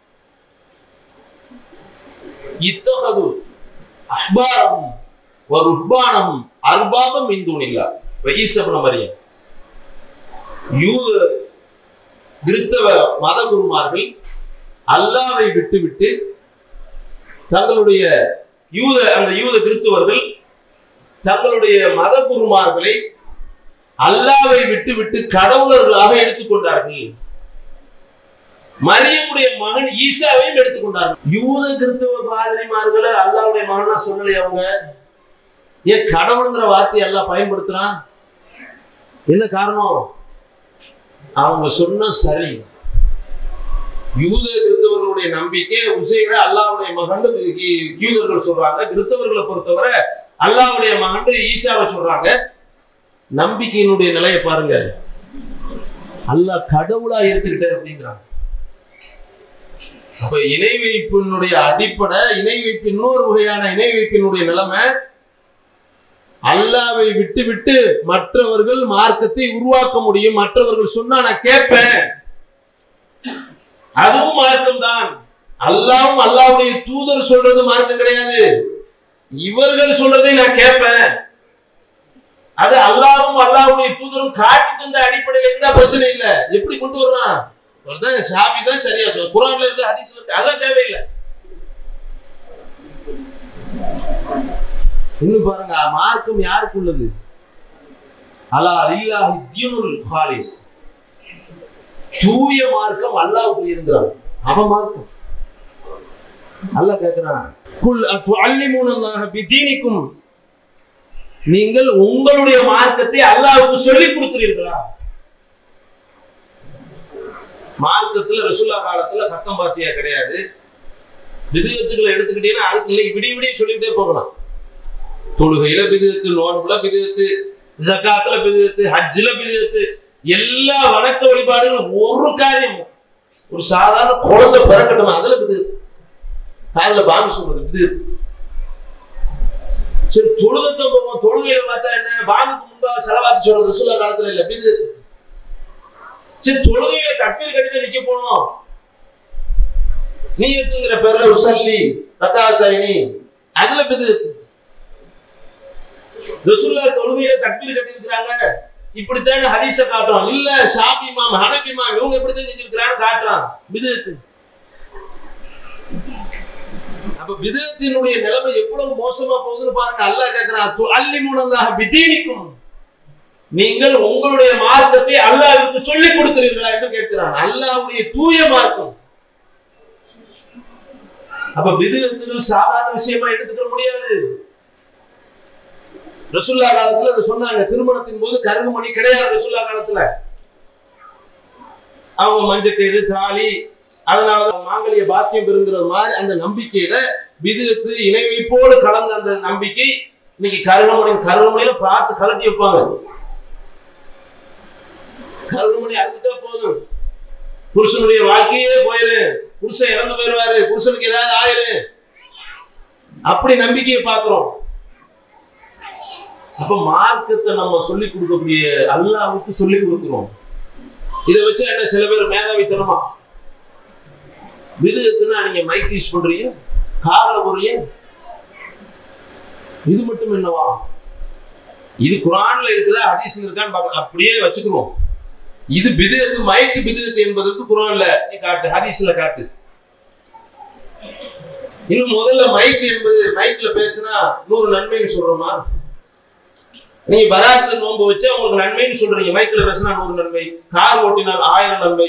இத்தகது அஹ்பாரஹும் வ ருஹ்பானஹும் அர்பாபம் மின் தூனில்லா ஈசப்ன மரியம் யூத கிறிஸ்தவ மத குருமார்கள் அல்லாவை விட்டுவிட்டு தங்களுடைய யூத அந்த யூத கிறிஸ்துவர்கள் தங்களுடைய மத குருமார்களை அல்லாவை விட்டுவிட்டு கடவுளர்களாக எடுத்துக்கொண்டார்கள் மரியமுடைய மகன் ஈசாவையும் எடுத்துக்கொண்டார்கள் யூத கிறிஸ்தவ பாதிரிமார்களை அல்லாவுடைய மகனா சொல்லலையே அவங்க ஏன் கடவுளுங்கிற வார்த்தையை எல்லாம் பயன்படுத்துறான் என்ன காரணம் அவங்க சொன்ன சரி யூத கிறிஸ்தவர்களுடைய நம்பிக்கை உசைர அல்லாவுடைய மகன் யூதர்கள் சொல்றாங்க கிறிஸ்தவர்களை பொறுத்தவரை அல்லாவுடைய மகன் ஈசாவை சொல்றாங்க நம்பிக்கையினுடைய நிலையை பாருங்க அல்லாஹ் கடவுளா ஏத்துக்கிட்டார் அப்படிங்கிறாங்க அப்ப இணை வைப்பினுடைய அடிப்படை இணை வைப்பு இன்னொரு வகையான இணை வைப்பினுடைய நிலைமை அல்லாவை விட்டு விட்டு மற்றவர்கள் மார்க்கத்தை உருவாக்க முடியும் மற்றவர்கள் சொன்னா நான் கேட்பேன் அதுவும் மார்க்கம் தான் அல்லாவும் அல்லாவுடைய தூதர் சொல்றது மார்க்கம் கிடையாது இவர்கள் சொல்றதை நான் கேட்பேன் அது அல்லாவும் அல்லாவுடைய தூதரும் காட்டி தந்த அடிப்படையில் இருந்தா பிரச்சனை இல்ல எப்படி கொண்டு வர்றான் அவர்தான் ஷாபி தான் சரியா சொல்ல குரான்ல இருந்து ஹதீஸ்ல இருக்கு அதான் தேவையில்லை இன்னும் பாருங்க மார்க்கம் யாருக்கு உள்ளது அலா அலில்லாஹி தீனுல் ஹாலிஸ் தூய மார்க்கம் அல்லாஹ்வுக்கு இருக்கிறான் அவன் மார்க்கம் அல்லாஹ் கேட்கிறான் குல் துஅல்லிமூனல்லாஹ பிதீனிக்கும் நீங்கள் உங்களுடைய மார்க்கத்தை அல்லாஹ்வுக்கு சொல்லிக் கொடுக்கிறீர்களா மார்க்கத்துல ரசூல்லா காலத்துல சத்தம் பாத்தியா கிடையாது விதத்துக்களை எடுத்துக்கிட்டீங்கன்னா அதுக்கு இன்னைக்கு விடிய விடிய சொல்லிட்டே போகலாம் தொழுகையில பிதத்து நோன்புல பிதத்து ஜக்காத்துல பிதத்து ஹஜ்ஜில பிதத்து எல்லா வணக்க வழிபாடுகளும் ஒரு காரியம் ஒரு சாதாரண குழந்தை பிறக்கட்டும் அதுல பிதத்து காதுல பாம்பு சொல்றது பிதத்து சரி தொழுகத்தை போவோம் தொழுகையில பார்த்தா என்ன பாம்புக்கு முன்பாக செலவாத்து சொல்றது ரசூல்லா காலத்துல இல்ல பிதத்து சரி தொழுகையில தப்பீர் கடிதம் நிக்க போனோம் நீ எத்துங்கிற பேர்ல உசல்லி ரத்தாத்தாயினி அதுல பிதத்து ரசூல்லா தொழுகையில தக்பீர் கட்டியிருக்கிறாங்க இப்படித்தான் ஹதீஸ காட்டுறோம் இல்ல ஷாபி மாம் ஹனபி மாம் இவங்க இப்படித்தான் செஞ்சிருக்கிறான்னு காட்டுறான் பிதத்து அப்ப பிதத்தினுடைய நிலைமை எவ்வளவு மோசமா போகுதுன்னு பாருங்க அல்லாஹ் கேட்கிறான் துஅல்லிமுனல்லாஹ பிதீனிக்கும் நீங்கள் உங்களுடைய மார்க்கத்தை அல்லாஹ்வுக்கு சொல்லிக் கொடுக்கிறீர்களா என்று கேட்கிறான் அல்லாஹ்வுடைய தூய மார்க்கம் அப்ப பிதத்துகள் சாதாரண விஷயமா எடுத்துக்க முடியாது ரசுல்லா காலத்துல அதை சொன்னாங்க திருமணத்தின் போது கருகுமணி கிடையாது ரசுல்லா காலத்துல அவங்க மஞ்சக்கயிறு தாலி அதனால மாங்கலிய பாக்கியம் பெறுங்கிற மாதிரி அந்த நம்பிக்கையில விதத்து இணை வைப்போடு கலந்த அந்த நம்பிக்கை இன்னைக்கு கருகமணி கருகமணியில பார்த்து கலட்டி வைப்பாங்க கருகமணி அறுத்துட்டா போதும் புருஷனுடைய வாழ்க்கையே போயிரு புருஷன் இறந்து போயிடுவாரு புருஷனுக்கு ஏதாவது ஆயிரு அப்படி நம்பிக்கையை பார்க்கிறோம் அப்ப மார்க்கத்தை நம்ம சொல்லி கொடுக்கக்கூடிய அல்லாவுக்கு சொல்லி கொடுக்கிறோம் இதை வச்சு என்ன சில பேர் மேதாவித்தனமா விதத்துனா நீங்க மைக் யூஸ் பண்றீங்க கார்ல போறீங்க இது மட்டும் என்னவா இது குரான்ல இருக்குதா ஹதீஸ்ல இருக்கான்னு பார்க்க அப்படியே வச்சுக்கிறோம் இது பிதுகத்து மைக்கு பிதுகத்து என்பதற்கு குரான்ல நீ காட்டு ஹதீஸ்ல காட்டு இன்னும் முதல்ல மைக் என்பது மைக்ல பேசினா நூறு நன்மைன்னு சொல்றோமா நீங்க பராத்து நோன்பு வச்சு உங்களுக்கு நன்மைன்னு சொல்றீங்க மைக்ல பேசினா நூறு நன்மை கார் ஓட்டினால் ஆயிரம் நன்மை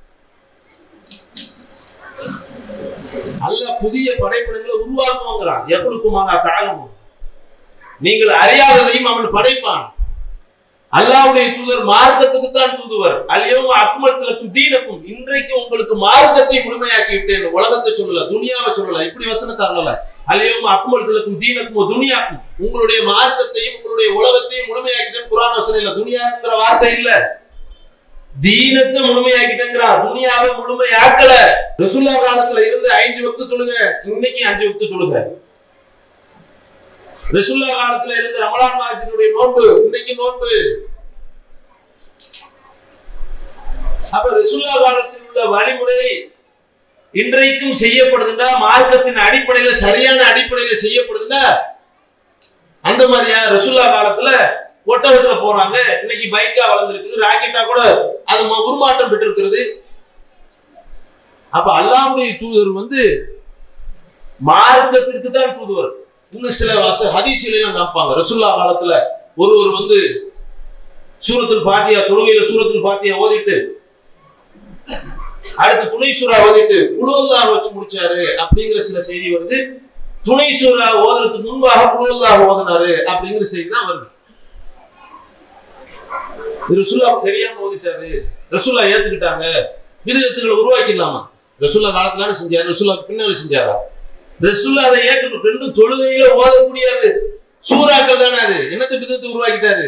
அல்ல புதிய படைப்பினங்களை உருவாக்குவாங்கிறான் எவருக்குமாக தாழமும் நீங்கள் அறியாததையும் அவன் படைப்பான் அல்லாவுடைய தூதர் மார்க்கத்துக்கு தான் தூதுவர் அல்யவும் அக்மலத்திலக்கும் தீனக்கும் இன்றைக்கு உங்களுக்கு மார்க்கத்தை முழுமையாக்கி விட்டேன் உலகத்தை சொல்லல துனியாவை சொல்லல இப்படி வசனத்தை அருளல அல்யவும் அக்மலத்திலக்கும் தீனக்கும் துனியாக்கும் உங்களுடைய மார்க்கத்தையும் உங்களுடைய உலகத்தையும் முழுமையாக்கிட்டேன் குரான் வசனம் இல்ல துனியாங்கிற வார்த்தை இல்ல தீனத்தை முழுமையாக்கிட்டேங்கிறான் துனியாவை முழுமையாக்கல ரசுல்லா காலத்துல இருந்து ஐந்து வக்து தொழுக இன்னைக்கு அஞ்சு வக்து தொழுக ரசுல்லா காலத்துல இருந்த ரமலான் மாதத்தினுடைய நோன்பு இன்னைக்கு நோன்பு அப்ப ரசுல்லா காலத்தில் உள்ள வழிமுறை இன்றைக்கும் செய்யப்படுதுன்னா மார்க்கத்தின் அடிப்படையில சரியான அடிப்படையில செய்யப்படுதுன்னா அந்த மாதிரியா ரசுல்லா காலத்துல ஒட்டகத்துல போறாங்க இன்னைக்கு பைக்கா வளர்ந்துருக்குது ராக்கெட்டா கூட அது ம- உருமாற்றம் பெற்றிருக்கிறது அப்ப அல்லாவுடைய தூதர் வந்து மார்க்கத்திற்கு தான் தூதுவர் இன்னும் சில வச ஹதீசிலையும் காப்பாங்க ரசுல்லா காலத்துல ஒருவர் வந்து சூரத்துல் பாத்தியா தொழுகையில சூரத்துல் பாத்தியா ஓதிட்டு அடுத்து துணை சூறா ஓதிட்டு குழுவல்லாக வச்சு முடிச்சாரு அப்படிங்கிற சில செய்தி வருது துணை சூறா ஓதுறதுக்கு முன்பாக குழுவல்லாக ஓதினாரு அப்படிங்கிற செய்தி தான் வருது இது ரசுல்லா தெரியாம ஓதிட்டாரு ரசுல்லா ஏத்துக்கிட்டாங்க விதத்துகளை உருவாக்கிடலாமா ரசுல்லா காலத்துல செஞ்சாரு ரசுல்லா பின்னால செஞ்சாரா ரசுல்லா அதை ஏற்கணும் ரெண்டும் தொழுகையில ஓதக்கூடியது சூறாக்கள் தானே அது என்னத்தை விதத்தை உருவாக்கிட்டாரு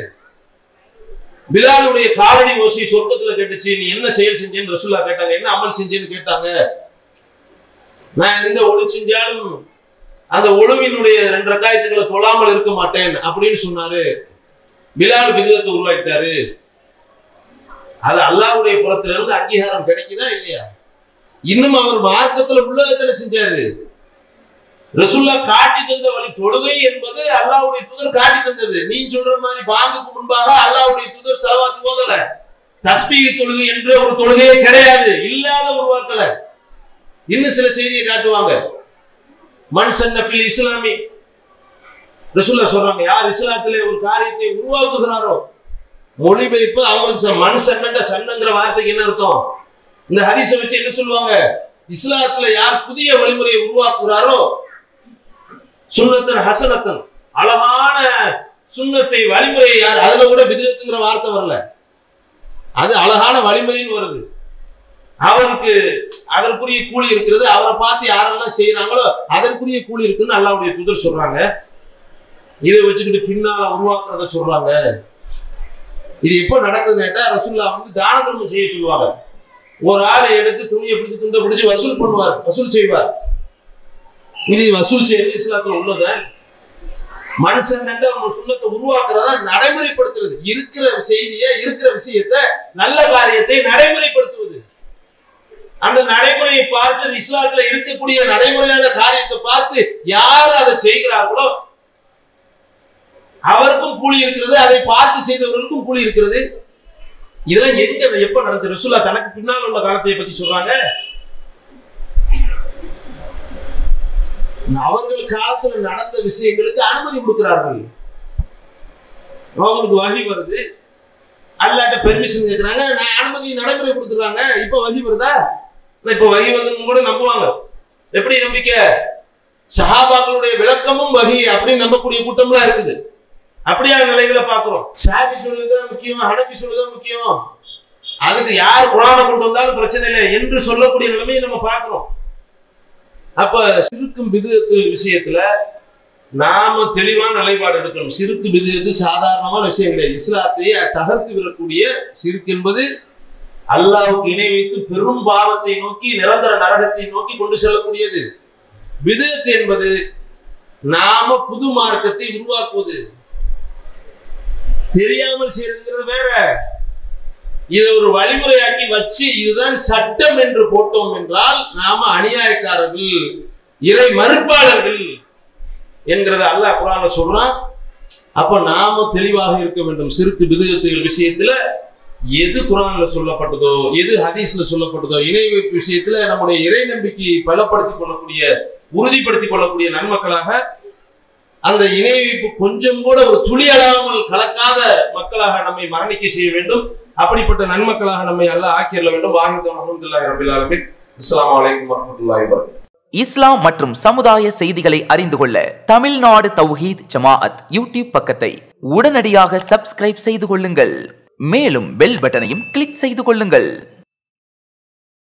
பிலாலுடைய காலடி ஓசை சொர்க்கத்துல கேட்டுச்சு நீ என்ன செயல் செஞ்சேன்னு ரசுல்லா கேட்டாங்க என்ன அமல் செஞ்சேன்னு கேட்டாங்க நான் எந்த ஒளி செஞ்சாலும் அந்த ஒழுவினுடைய ரெண்டு ரக்காயத்துக்களை தொழாமல் இருக்க மாட்டேன் அப்படின்னு சொன்னாரு பிலால் விதத்தை உருவாக்கிட்டாரு அது அல்லாஹ்வுடைய புறத்துல இருந்து அங்கீகாரம் கிடைக்குதா இல்லையா இன்னும் அவர் மார்க்கத்துல உள்ளதனை செஞ்சாரு ரசுல்லா காட்டி தந்த வழி தொழுகை என்பது அல்லாஹ்வுடைய தூதர் காட்டி தந்தது நீ சொல்ற மாதிரி பாங்குக்கு முன்பாக அல்லாஹ்வுடைய தூதர் செலவாத்து ஓதல தஸ்பீக தொழுகை என்ற ஒரு தொழுகையே கிடையாது இல்லாத உருவாக்கல இன்னும் சில செய்தியை காட்டுவாங்க மண் சன்னஃபில் இஸ்லாமி ரசூல்லா சொல்றாங்க யார் இஸ்லாத்திலே ஒரு காரியத்தை உருவாக்குகிறாரோ மொழிபெயர்ப்பு அவங்களுக்கு ச- மண் சன்னன்ற சன்னங்கிற வார்த்தைக்கு என்ன அர்த்தம் இந்த ஹரிசை வச்சு என்ன சொல்லுவாங்க இஸ்லாத்துல யார் புதிய வழிமுறையை உருவாக்குகிறாரோ சுன்னத்தன் ஹசனத்தன் அழகான சுன்னத்தை வழிமுறையை யார் அதுல கூட விதத்துங்கிற வார்த்தை வரல அது அழகான வழிமுறைன்னு வருது அவருக்கு அதற்குரிய கூலி இருக்கிறது அவரை பார்த்து யாரெல்லாம் செய்யறாங்களோ அதற்குரிய கூலி இருக்குன்னு அல்லாவுடைய தூதர் சொல்றாங்க இதை வச்சுக்கிட்டு பின்னால உருவாக்குறத சொல்றாங்க இது எப்போ நடக்குதுன்னு கேட்டா ரசுல்லா வந்து தான தர்மம் செய்ய சொல்லுவாங்க ஒரு ஆளை எடுத்து துணியை பிடிச்சு துண்டை பிடிச்சு வசூல் பண்ணுவார் வசூல் செய்வார் இது வசூல் செய்யறது இஸ்லாத்துல உள்ளத மனுஷன் நம்ம சுண்ணத்தை உருவாக்குறதா நடைமுறைப்படுத்துறது இருக்கிற செய்தியை இருக்கிற விஷயத்தை நல்ல காரியத்தை நடைமுறைப்படுத்துவது அந்த நடைமுறையை பார்த்து அது இஸ்லாத்துல இருக்கக்கூடிய நடைமுறையான காரியத்தை பார்த்து யார் அதை செய்கிறார்களோ அவருக்கும் கூலி இருக்கிறது அதை பார்த்து செய்தவர்களுக்கும் கூலி இருக்கிறது இதெல்லாம் எங்க எப்ப நடந்தது ரசூல்லா தனக்கு பின்னால் உள்ள காலத்தை பத்தி சொல்றாங்க அவர்கள் காலத்துல நடந்த விஷயங்களுக்கு அனுமதி கொடுக்கிறார்கள் அவங்களுக்கு வகை வருது அல்லாட்ட பெர்மிஷன் கேட்கறாங்க நான் அனுமதி நடைமுறை கொடுத்துறாங்க இப்ப வகி வருதா இப்ப வகி வருதுன்னு கூட நம்புவாங்க எப்படி நம்பிக்கை சஹாபாக்களுடைய விளக்கமும் வகி அப்படின்னு நம்பக்கூடிய கூட்டம்லாம் இருக்குது அப்படியான நிலைகளை பார்க்கிறோம் ஷாபி சொல்லுதான் முக்கியம் ஹனபி சொல்லுதான் முக்கியம் அதுக்கு யார் குரானை கொண்டு வந்தாலும் பிரச்சனை இல்லை என்று சொல்லக்கூடிய நிலைமையை நம்ம பார்க்கிறோம் அப்ப சிறுக்கும் விதத்து விஷயத்துல நாம தெளிவான நிலைப்பாடு எடுக்கணும் சிறுக்கு விதத்து சாதாரணமான விஷயம் கிடையாது இஸ்லாத்தையே தகர்த்து விடக்கூடிய சிறுக்கு என்பது அல்லாஹ்வுக்கு இணை வைத்து பெரும் பாவத்தை நோக்கி நிரந்தர நரகத்தை நோக்கி கொண்டு செல்லக்கூடியது விதத்து என்பது நாம புது மார்க்கத்தை உருவாக்குவது தெரியாமல் செய்யறதுங்கிறது வேற இதை ஒரு வழிமுறையாக்கி வச்சு இதுதான் சட்டம் என்று போட்டோம் என்றால் நாம அநியாயக்காரர்கள் இறை மறுப்பாளர்கள் என்கிறத அல்லாஹ் குரான்ல சொல்றான் அப்ப நாம தெளிவாக இருக்க வேண்டும் சிறுக்கு விதத்துகள் விஷயத்துல எது குரான்ல சொல்லப்பட்டதோ எது ஹதீஸ்ல சொல்லப்பட்டதோ இணை வைப்பு விஷயத்துல நம்முடைய இறை நம்பிக்கையை பலப்படுத்திக் கொள்ளக்கூடிய உறுதிப்படுத்திக் கொள்ளக்கூடிய நன்மக்களாக அந்த இணை வைப்பு கொஞ்சம் கூட ஒரு துளி அழாமல் கலக்காத மக்களாக நம்மை மரணிக்க செய்ய வேண்டும் அப்படிப்பட்ட நன்மக்களாக நம்மை அல்லாஹ் ஆக்கிரல வேண்டும் வாஹிதம் அஹமதுல்லாஹி ரபில் ஆலமீன் அஸ்ஸலாமு அலைக்கும் வரஹ்மத்துல்லாஹி வபரகாத்துஹு இஸ்லாம் மற்றும் சமுதாய செய்திகளை அறிந்து கொள்ள தமிழ்நாடு தௌஹீத் ஜமாஅத் யூடியூப் பக்கத்தை உடனடியாக சப்ஸ்கிரைப் செய்து கொள்ளுங்கள் மேலும் பெல் பட்டனையும் கிளிக் செய்து கொள்ளுங்கள்